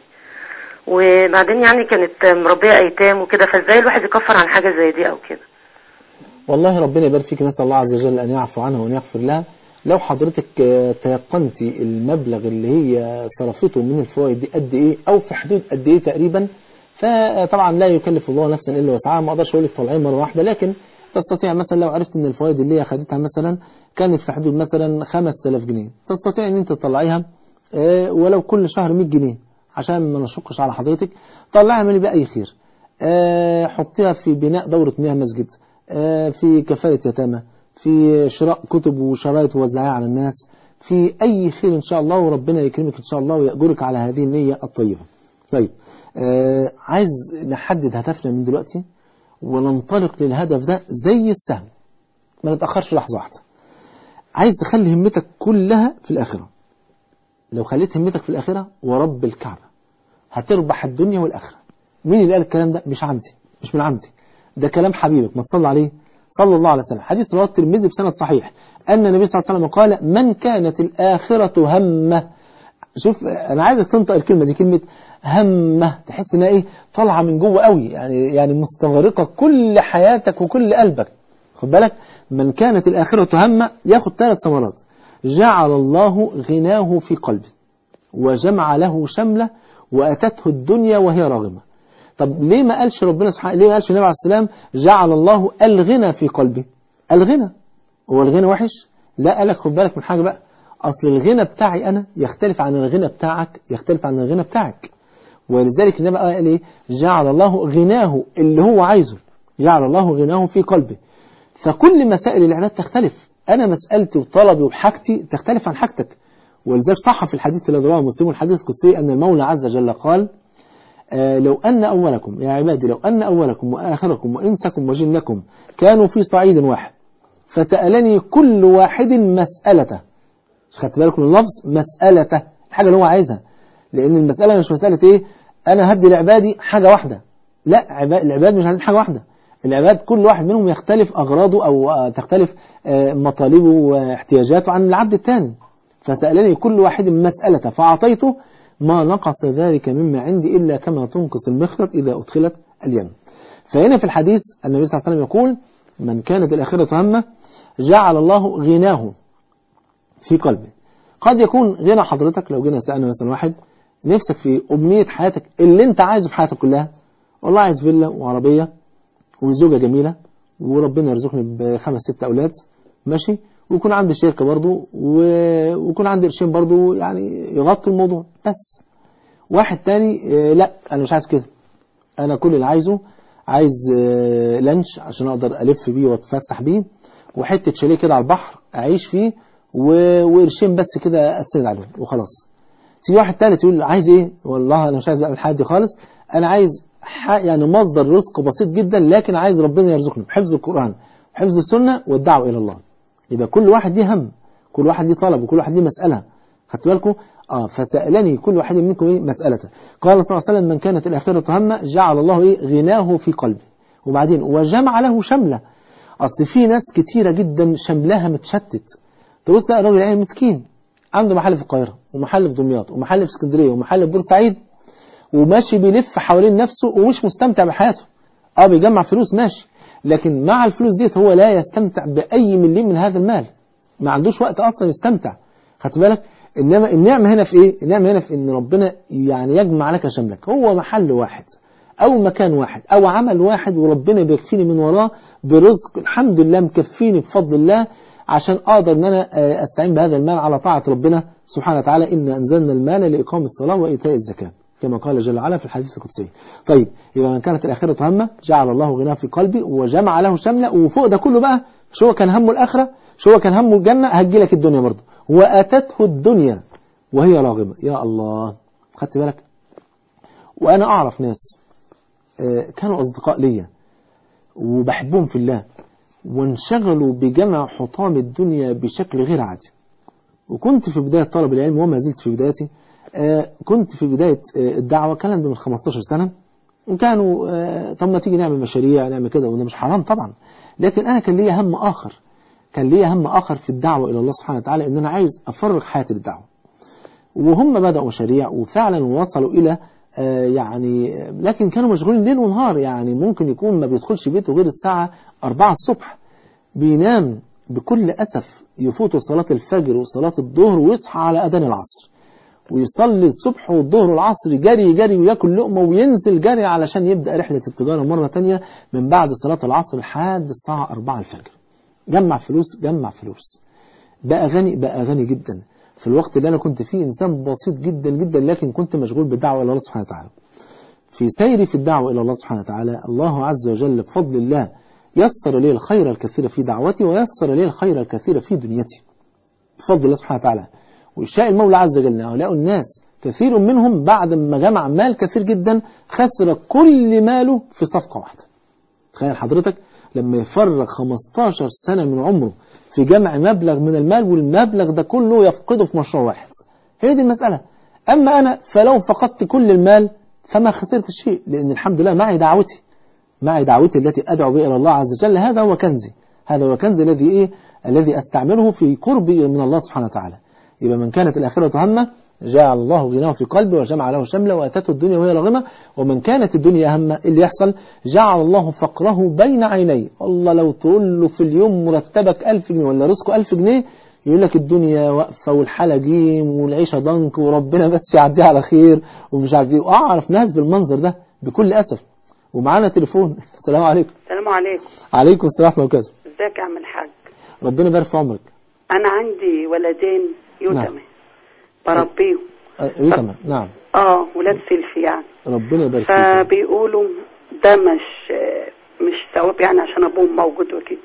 وبعدين يعني كانت آه، مربيه ايتام وكده فازاي الواحد يكفر عن حاجه زي دي او كده والله ربنا يبارك فيك نسأل الله عز وجل أن يعفو عنها وأن يغفر لها لو حضرتك آه، تيقنتي المبلغ اللي هي صرفته من الفوائد دي قد إيه أو في حدود قد إيه تقريبا فطبعا لا يكلف الله نفسا إلا وسعها ما أقدرش أقول لك طالعين مرة واحدة لكن تستطيع مثلا لو عرفت ان الفوائد اللي هي خدتها مثلا كانت في حدود مثلا 5000 جنيه تستطيع ان انت تطلعيها آه، ولو كل شهر 100 جنيه عشان ما نشقش على حضرتك طلعها اعملي بقى اي خير آه، حطيها في بناء دورة مياه مسجد آه، في كفالة يتامى في شراء كتب وشرايط ووزعها على الناس في أي خير إن شاء الله وربنا يكرمك إن شاء الله ويأجرك على هذه النية الطيبة طيب آه عايز نحدد هدفنا من دلوقتي وننطلق للهدف ده زي السهم ما نتأخرش لحظة واحدة عايز تخلي همتك كلها في الآخرة لو خليت همتك في الآخرة ورب الكعبة هتربح الدنيا والآخرة مين اللي قال الكلام ده مش عندي مش من عندي ده كلام حبيبك ما تصلى عليه صلى الله عليه وسلم حديث رواه الترمذي بسند صحيح أن النبي صلى الله عليه وسلم قال من كانت الآخرة همه شوف أنا عايزك تنطق الكلمة دي كلمة همه تحس إنها إيه طالعة من جوه قوي يعني يعني مستغرقة كل حياتك وكل قلبك خد بالك من كانت الآخرة همه ياخد ثلاث ثمرات جعل الله غناه في قلبه وجمع له شمله وأتته الدنيا وهي راغمة طب ليه ما قالش ربنا سبحانه ليه ما قالش النبي عليه السلام جعل الله الغنى في قلبه الغنى هو الغنى وحش لا قالك خد بالك من حاجة بقى أصل الغنى بتاعي أنا يختلف عن الغنى بتاعك يختلف عن الغنى بتاعك ولذلك النبي قال إيه جعل الله غناه اللي هو عايزه جعل الله غناه في قلبه فكل مسائل العباد تختلف أنا مسألتي وطلبي وحاجتي تختلف عن حاجتك ولذلك صح في الحديث الذي رواه مسلم الحديث القدسي أن المولى عز وجل قال آه لو أن أولكم يا عبادي لو أن أولكم وآخركم وإنسكم وجنكم كانوا في صعيد واحد فسألني كل واحد مسألته خدت بالكم من اللفظ مسألته الحاجة اللي هو عايزها لأن المسألة مش مسألة إيه أنا هدي لعبادي حاجة واحدة لا عباد العباد مش عايزين حاجة واحدة العباد كل واحد منهم يختلف أغراضه أو آه، تختلف آه، مطالبه واحتياجاته عن العبد الثاني فسألني كل واحد مسألة فأعطيته ما نقص ذلك مما عندي إلا كما تنقص المخرط إذا أدخلت اليم فهنا في الحديث النبي صلى الله عليه وسلم يقول من كانت الآخرة همه جعل الله غناه في قلبه قد يكون غنى حضرتك لو جينا سألنا مثلا واحد نفسك في أمنية حياتك اللي انت عايزه في حياتك كلها والله عايز فيلا وعربية وزوجة جميلة وربنا يرزقني بخمس ست أولاد ماشي ويكون عندي شركة برضو و- ويكون عندي قرشين برضو يعني يغطوا الموضوع بس واحد تاني آه، لا أنا مش عايز كده أنا كل اللي عايزه عايز آه، لانش عشان أقدر ألف بيه وأتفسح بيه وحتة شاليه كده على البحر أعيش فيه و- وقرشين بس كده أستند عليهم وخلاص تيجي واحد تالت يقول عايز ايه والله انا مش عايز اعمل الحاجات دي خالص انا عايز ح- يعني مصدر رزق بسيط جدا لكن عايز ربنا يرزقني بحفظ القرآن حفظ السنة والدعوة إلى الله يبقى كل واحد ليه هم كل واحد ليه طلب وكل واحد ليه مسألة خدت بالكم اه فسألني كل واحد منكم ايه مسألته قال صلى الله عليه وسلم من كانت الآخرة همه جعل الله ايه غناه في قلبه وبعدين وجمع له شمله اصل في ناس كتيرة جدا شملها متشتت تبص تلاقي الراجل يعني مسكين عنده محل في القاهرة ومحل في دمياط ومحل في اسكندرية ومحل في بورسعيد وماشي بيلف حوالين نفسه ومش مستمتع بحياته اه بيجمع فلوس ماشي لكن مع الفلوس ديت هو لا يستمتع بأي مليم من هذا المال ما عندوش وقت أصلا يستمتع خدت بالك إنما النعمة هنا في إيه النعمة هنا في إن ربنا يعني يجمع لك شملك هو محل واحد أو مكان واحد أو عمل واحد وربنا بيكفيني من وراه برزق الحمد لله مكفيني بفضل الله عشان أقدر أن أنا آه، أستعين بهذا المال على طاعة ربنا سبحانه وتعالى إن أنزلنا المال لإقام الصلاة وإيتاء الزكاة كما قال جل وعلا في الحديث القدسي طيب يبقى من كانت الآخرة همه جعل الله غناه في قلبي وجمع له شمله وفوق ده كله بقى شو هو كان همه الآخرة شو هو كان همه الجنة هتجي لك الدنيا برضه وأتته الدنيا وهي راغمة يا الله خدت بالك وأنا أعرف ناس آه، كانوا أصدقاء ليا وبحبهم في الله وانشغلوا بجمع حطام الدنيا بشكل غير عادي وكنت في بداية طلب العلم وما زلت في بدايتي آه، كنت في بداية آه، الدعوة كان من 15 سنة وكانوا آه، طب ما تيجي نعمل مشاريع نعمل كده وده مش حرام طبعا لكن أنا كان ليا هم آخر كان ليا هم آخر في الدعوة إلى الله سبحانه وتعالى إن أنا عايز أفرغ حياتي للدعوة وهم بدأوا مشاريع وفعلا وصلوا إلى آه، يعني لكن كانوا مشغولين ليل ونهار يعني ممكن يكون ما بيدخلش بيته غير الساعة 4 الصبح بينام بكل أسف يفوت صلاة الفجر وصلاة الظهر ويصحى على أذان العصر ويصلي الصبح والظهر والعصر جري جري وياكل لقمة وينزل جري علشان يبدأ رحلة التجارة مرة تانية من بعد صلاة العصر لحد الساعة 4 الفجر جمع فلوس جمع فلوس بقى غني بقى غني جدا في الوقت اللي أنا كنت فيه إنسان بسيط جدا جدا لكن كنت مشغول بالدعوة إلى الله سبحانه وتعالى في سيري في الدعوة إلى الله سبحانه وتعالى الله عز وجل بفضل الله يسر لي الخير الكثير في دعوتي ويسر لي الخير الكثير في دنيتي بفضل الله سبحانه وتعالى وشاء المولى عز وجل هؤلاء الناس كثير منهم بعد ما جمع مال كثير جدا خسر كل ماله في صفقة واحدة تخيل حضرتك لما يفرغ 15 سنة من عمره في جمع مبلغ من المال والمبلغ ده كله يفقده في مشروع واحد هي دي المسألة أما أنا فلو فقدت كل المال فما خسرت شيء لأن الحمد لله معي دعوتي معي دعوتي التي أدعو بها إلى الله عز وجل هذا هو كنزي هذا هو كنزي الذي إيه الذي أستعمله في قربي من الله سبحانه وتعالى يبقى من كانت الآخرة همه جعل الله غناه في قلبه وجمع له شمله وأتته الدنيا وهي راغمة ومن كانت الدنيا همه اللي يحصل جعل الله فقره بين عينيه والله لو تقول له في اليوم مرتبك ألف جنيه ولا رزقه ألف جنيه يقول لك الدنيا واقفة والحالة جيم والعيشة ضنك وربنا بس يعديها على خير ومش عارف ايه وأعرف ناس بالمنظر ده بكل أسف ومعانا تليفون السلام عليكم السلام عليكم عليكم السلام ورحمة الله وبركاته ازيك يا عم الحاج ربنا يبارك في عمرك انا عندي ولدين يتامى بربيهم ايه تمام نعم اه ولاد سيلفي يعني ربنا يبارك فيك فبيقولوا ده مش مش ثواب يعني عشان ابوهم موجود وكده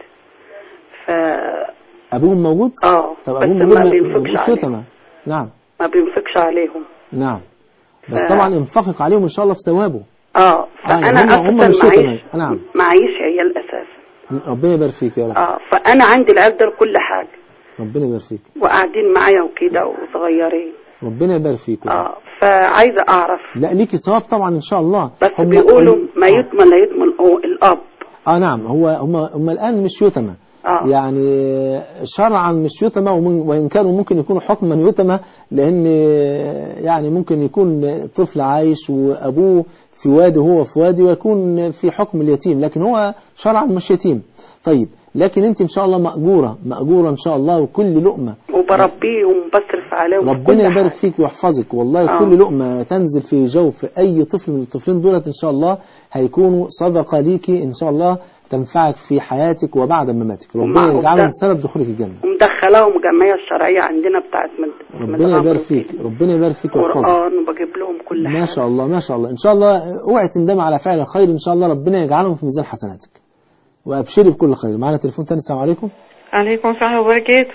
ف ابوهم موجود اه طب بس ابوهم ما موجود بينفقش موجود عليهم تمام نعم ما بينفقش عليهم نعم بس ف- طبعا ينفقك عليهم ان شاء الله في ثوابه اه يعني فانا هم- هم اساسا مش معيش يتمى. نعم معيش عيال اساسا ربنا يبارك فيك يا رب اه فانا عندي العيال دول كل حاجه ربنا يبارك فيك وقاعدين معايا وكده وصغيرين ربنا يبارك فيك يا رب. اه فعايزه اعرف لا ليكي ثواب طبعا ان شاء الله بس هم- بيقولوا هم- ما يضمن لا يضمن هو الاب اه نعم هو هم هم الان مش يتمى آه. يعني شرعا مش يتمى ومن- وان كانوا ممكن يكونوا حكما يتمى لان يعني ممكن يكون طفل عايش وابوه في وادي وهو في وادي ويكون في حكم اليتيم لكن هو شرعا مش يتيم طيب لكن انت ان شاء الله مأجورة مأجورة ان شاء الله وكل لقمة وبربيهم وبصرف عليهم ربنا كل يبارك حاجة. فيك ويحفظك والله آه. كل لقمة تنزل في جوف أي طفل من الطفلين دولت إن شاء الله هيكونوا صدقة ليكي إن شاء الله تنفعك في حياتك وبعد مماتك ربنا ومع- يجعلهم وده- سبب دخولك الجنة ومدخلاهم الجمعيه الشرعيه عندنا بتاعت من من ربنا الأمر يبارك فيك ربنا يبارك فيك ويحفظك قران وبجيب لهم كل حاجه ما شاء الله ما شاء الله إن شاء الله اوعي تندم على فعل الخير إن شاء الله ربنا يجعلهم في ميزان حسناتك وأبشري بكل خير معنا تليفون تاني السلام عليكم عليكم السلام وبركاته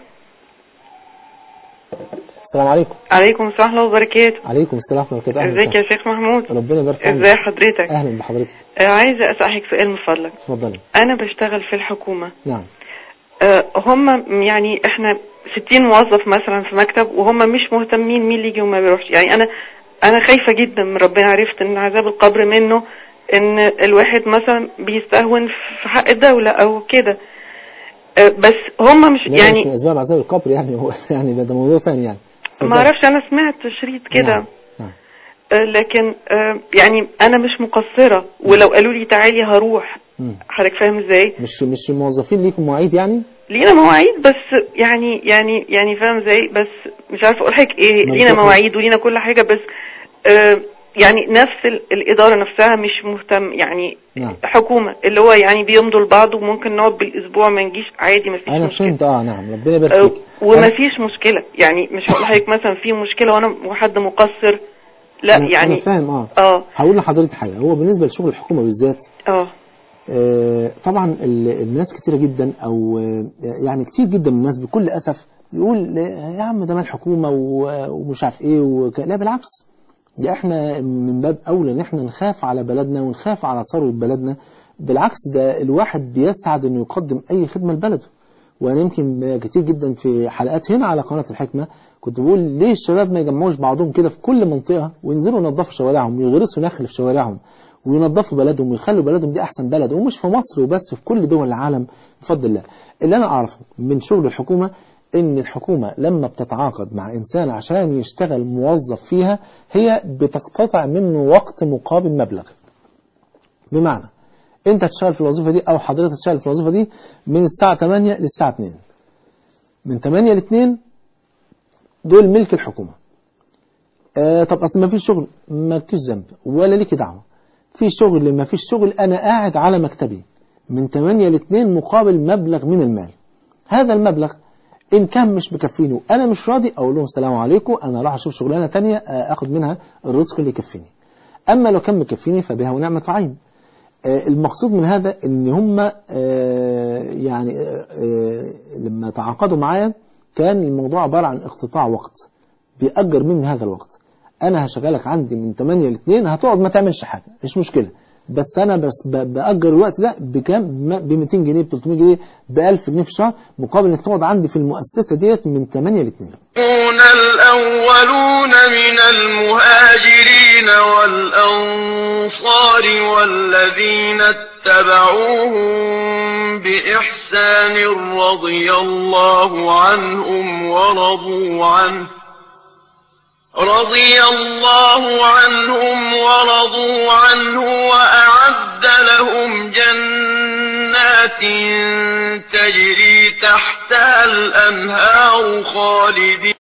السلام عليكم عليكم السلام وبركاته عليكم السلام ورحمة الله وبركاته أهلا ازيك يا وسهلا. شيخ محمود ربنا يبارك فيك ازي حضرتك أهلا بحضرتك آه، عايزه اسالك سؤال من فضلك اتفضلي انا بشتغل في الحكومه نعم آه، هم يعني احنا 60 موظف مثلا في مكتب وهم مش مهتمين مين اللي يجي وما بيروحش يعني انا انا خايفه جدا من ربنا عرفت ان عذاب القبر منه ان الواحد مثلا بيستهون في حق الدوله او كده آه، بس هم مش لا مش من يعني أسباب عذاب القبر يعني هو يعني ده موضوع ثاني يعني ما اعرفش انا سمعت شريط كده نعم، نعم. آه، لكن آه، يعني انا مش مقصره ولو قالوا لي تعالي هروح مم. حضرتك فاهم ازاي مش مش الموظفين ليكم مواعيد يعني لينا مواعيد بس يعني يعني يعني فاهم ازاي بس مش عارفه اقول لك ايه ما لينا بتروحوا- مواعيد ولينا كل حاجه بس آه يعني نفس ال- الاداره نفسها مش مهتم يعني نعم حكومه اللي هو يعني بيمضوا لبعض وممكن نقعد بالاسبوع ما نجيش عادي ما فيش انا مشكله فهمت اه نعم ربنا يبارك آه، فيك وما فيش مشكله يعني مش هقول لحضرتك مثلا في مشكله وانا وحد مقصر لا أنا- يعني انا فاهم اه اه هقول لحضرتك حاجه هو بالنسبه لشغل الحكومه بالذات اه آه، طبعا ال- الناس كتيرة جدا او آه، يعني كتير جدا من الناس بكل اسف يقول آه، يا عم ده مال حكومه و- ومش عارف ايه وك... لا بالعكس ده احنا من باب اولى ان احنا نخاف على بلدنا ونخاف على ثروه بلدنا بالعكس ده الواحد بيسعد انه يقدم اي خدمه لبلده وانا يمكن كتير جدا في حلقات هنا على قناه الحكمه كنت بقول ليه الشباب ما يجمعوش بعضهم كده في كل منطقه وينزلوا ينظفوا شوارعهم ويغرسوا نخل في شوارعهم وينظفوا بلدهم ويخلوا بلدهم دي احسن بلد ومش في مصر وبس في كل دول العالم بفضل الله اللي انا اعرفه من شغل الحكومه ان الحكومه لما بتتعاقد مع انسان عشان يشتغل موظف فيها هي بتقتطع منه وقت مقابل مبلغ بمعنى انت تشتغل في الوظيفه دي او حضرتك تشتغل في الوظيفه دي من الساعه 8 للساعه 2 من 8 ل 2 دول ملك الحكومه آه طب اصل ما فيش شغل مالكيش ذنب ولا ليكي دعوه في شغل ما فيش شغل انا قاعد على مكتبي من 8 ل 2 مقابل مبلغ من المال هذا المبلغ ان كان مش مكفيني انا مش راضي اقول لهم السلام عليكم انا راح اشوف شغلانه تانية آه، اخد منها الرزق اللي يكفيني اما لو كان مكفيني فبها ونعمه عين آه، المقصود من هذا ان هم آه، يعني آه، آه، لما تعاقدوا معايا كان الموضوع عباره عن اقتطاع وقت بيأجر مني هذا الوقت انا هشغلك عندي من 8 ل 2 هتقعد ما تعملش حاجه مش مشكله بس انا بس ب- باجر الوقت ده بكام ب 200 جنيه ب 300 جنيه ب 1000 جنيه في الشهر مقابل انك تقعد عندي في المؤسسه ديت من 8 ل 2 يكون الأولون من المهاجرين والأنصار والذين اتبعوهم بإحسان رضي الله عنهم ورضوا عنه رضي الله عنهم ورضوا عنه وأعد لهم جنات تجري تحتها الأنهار خالدين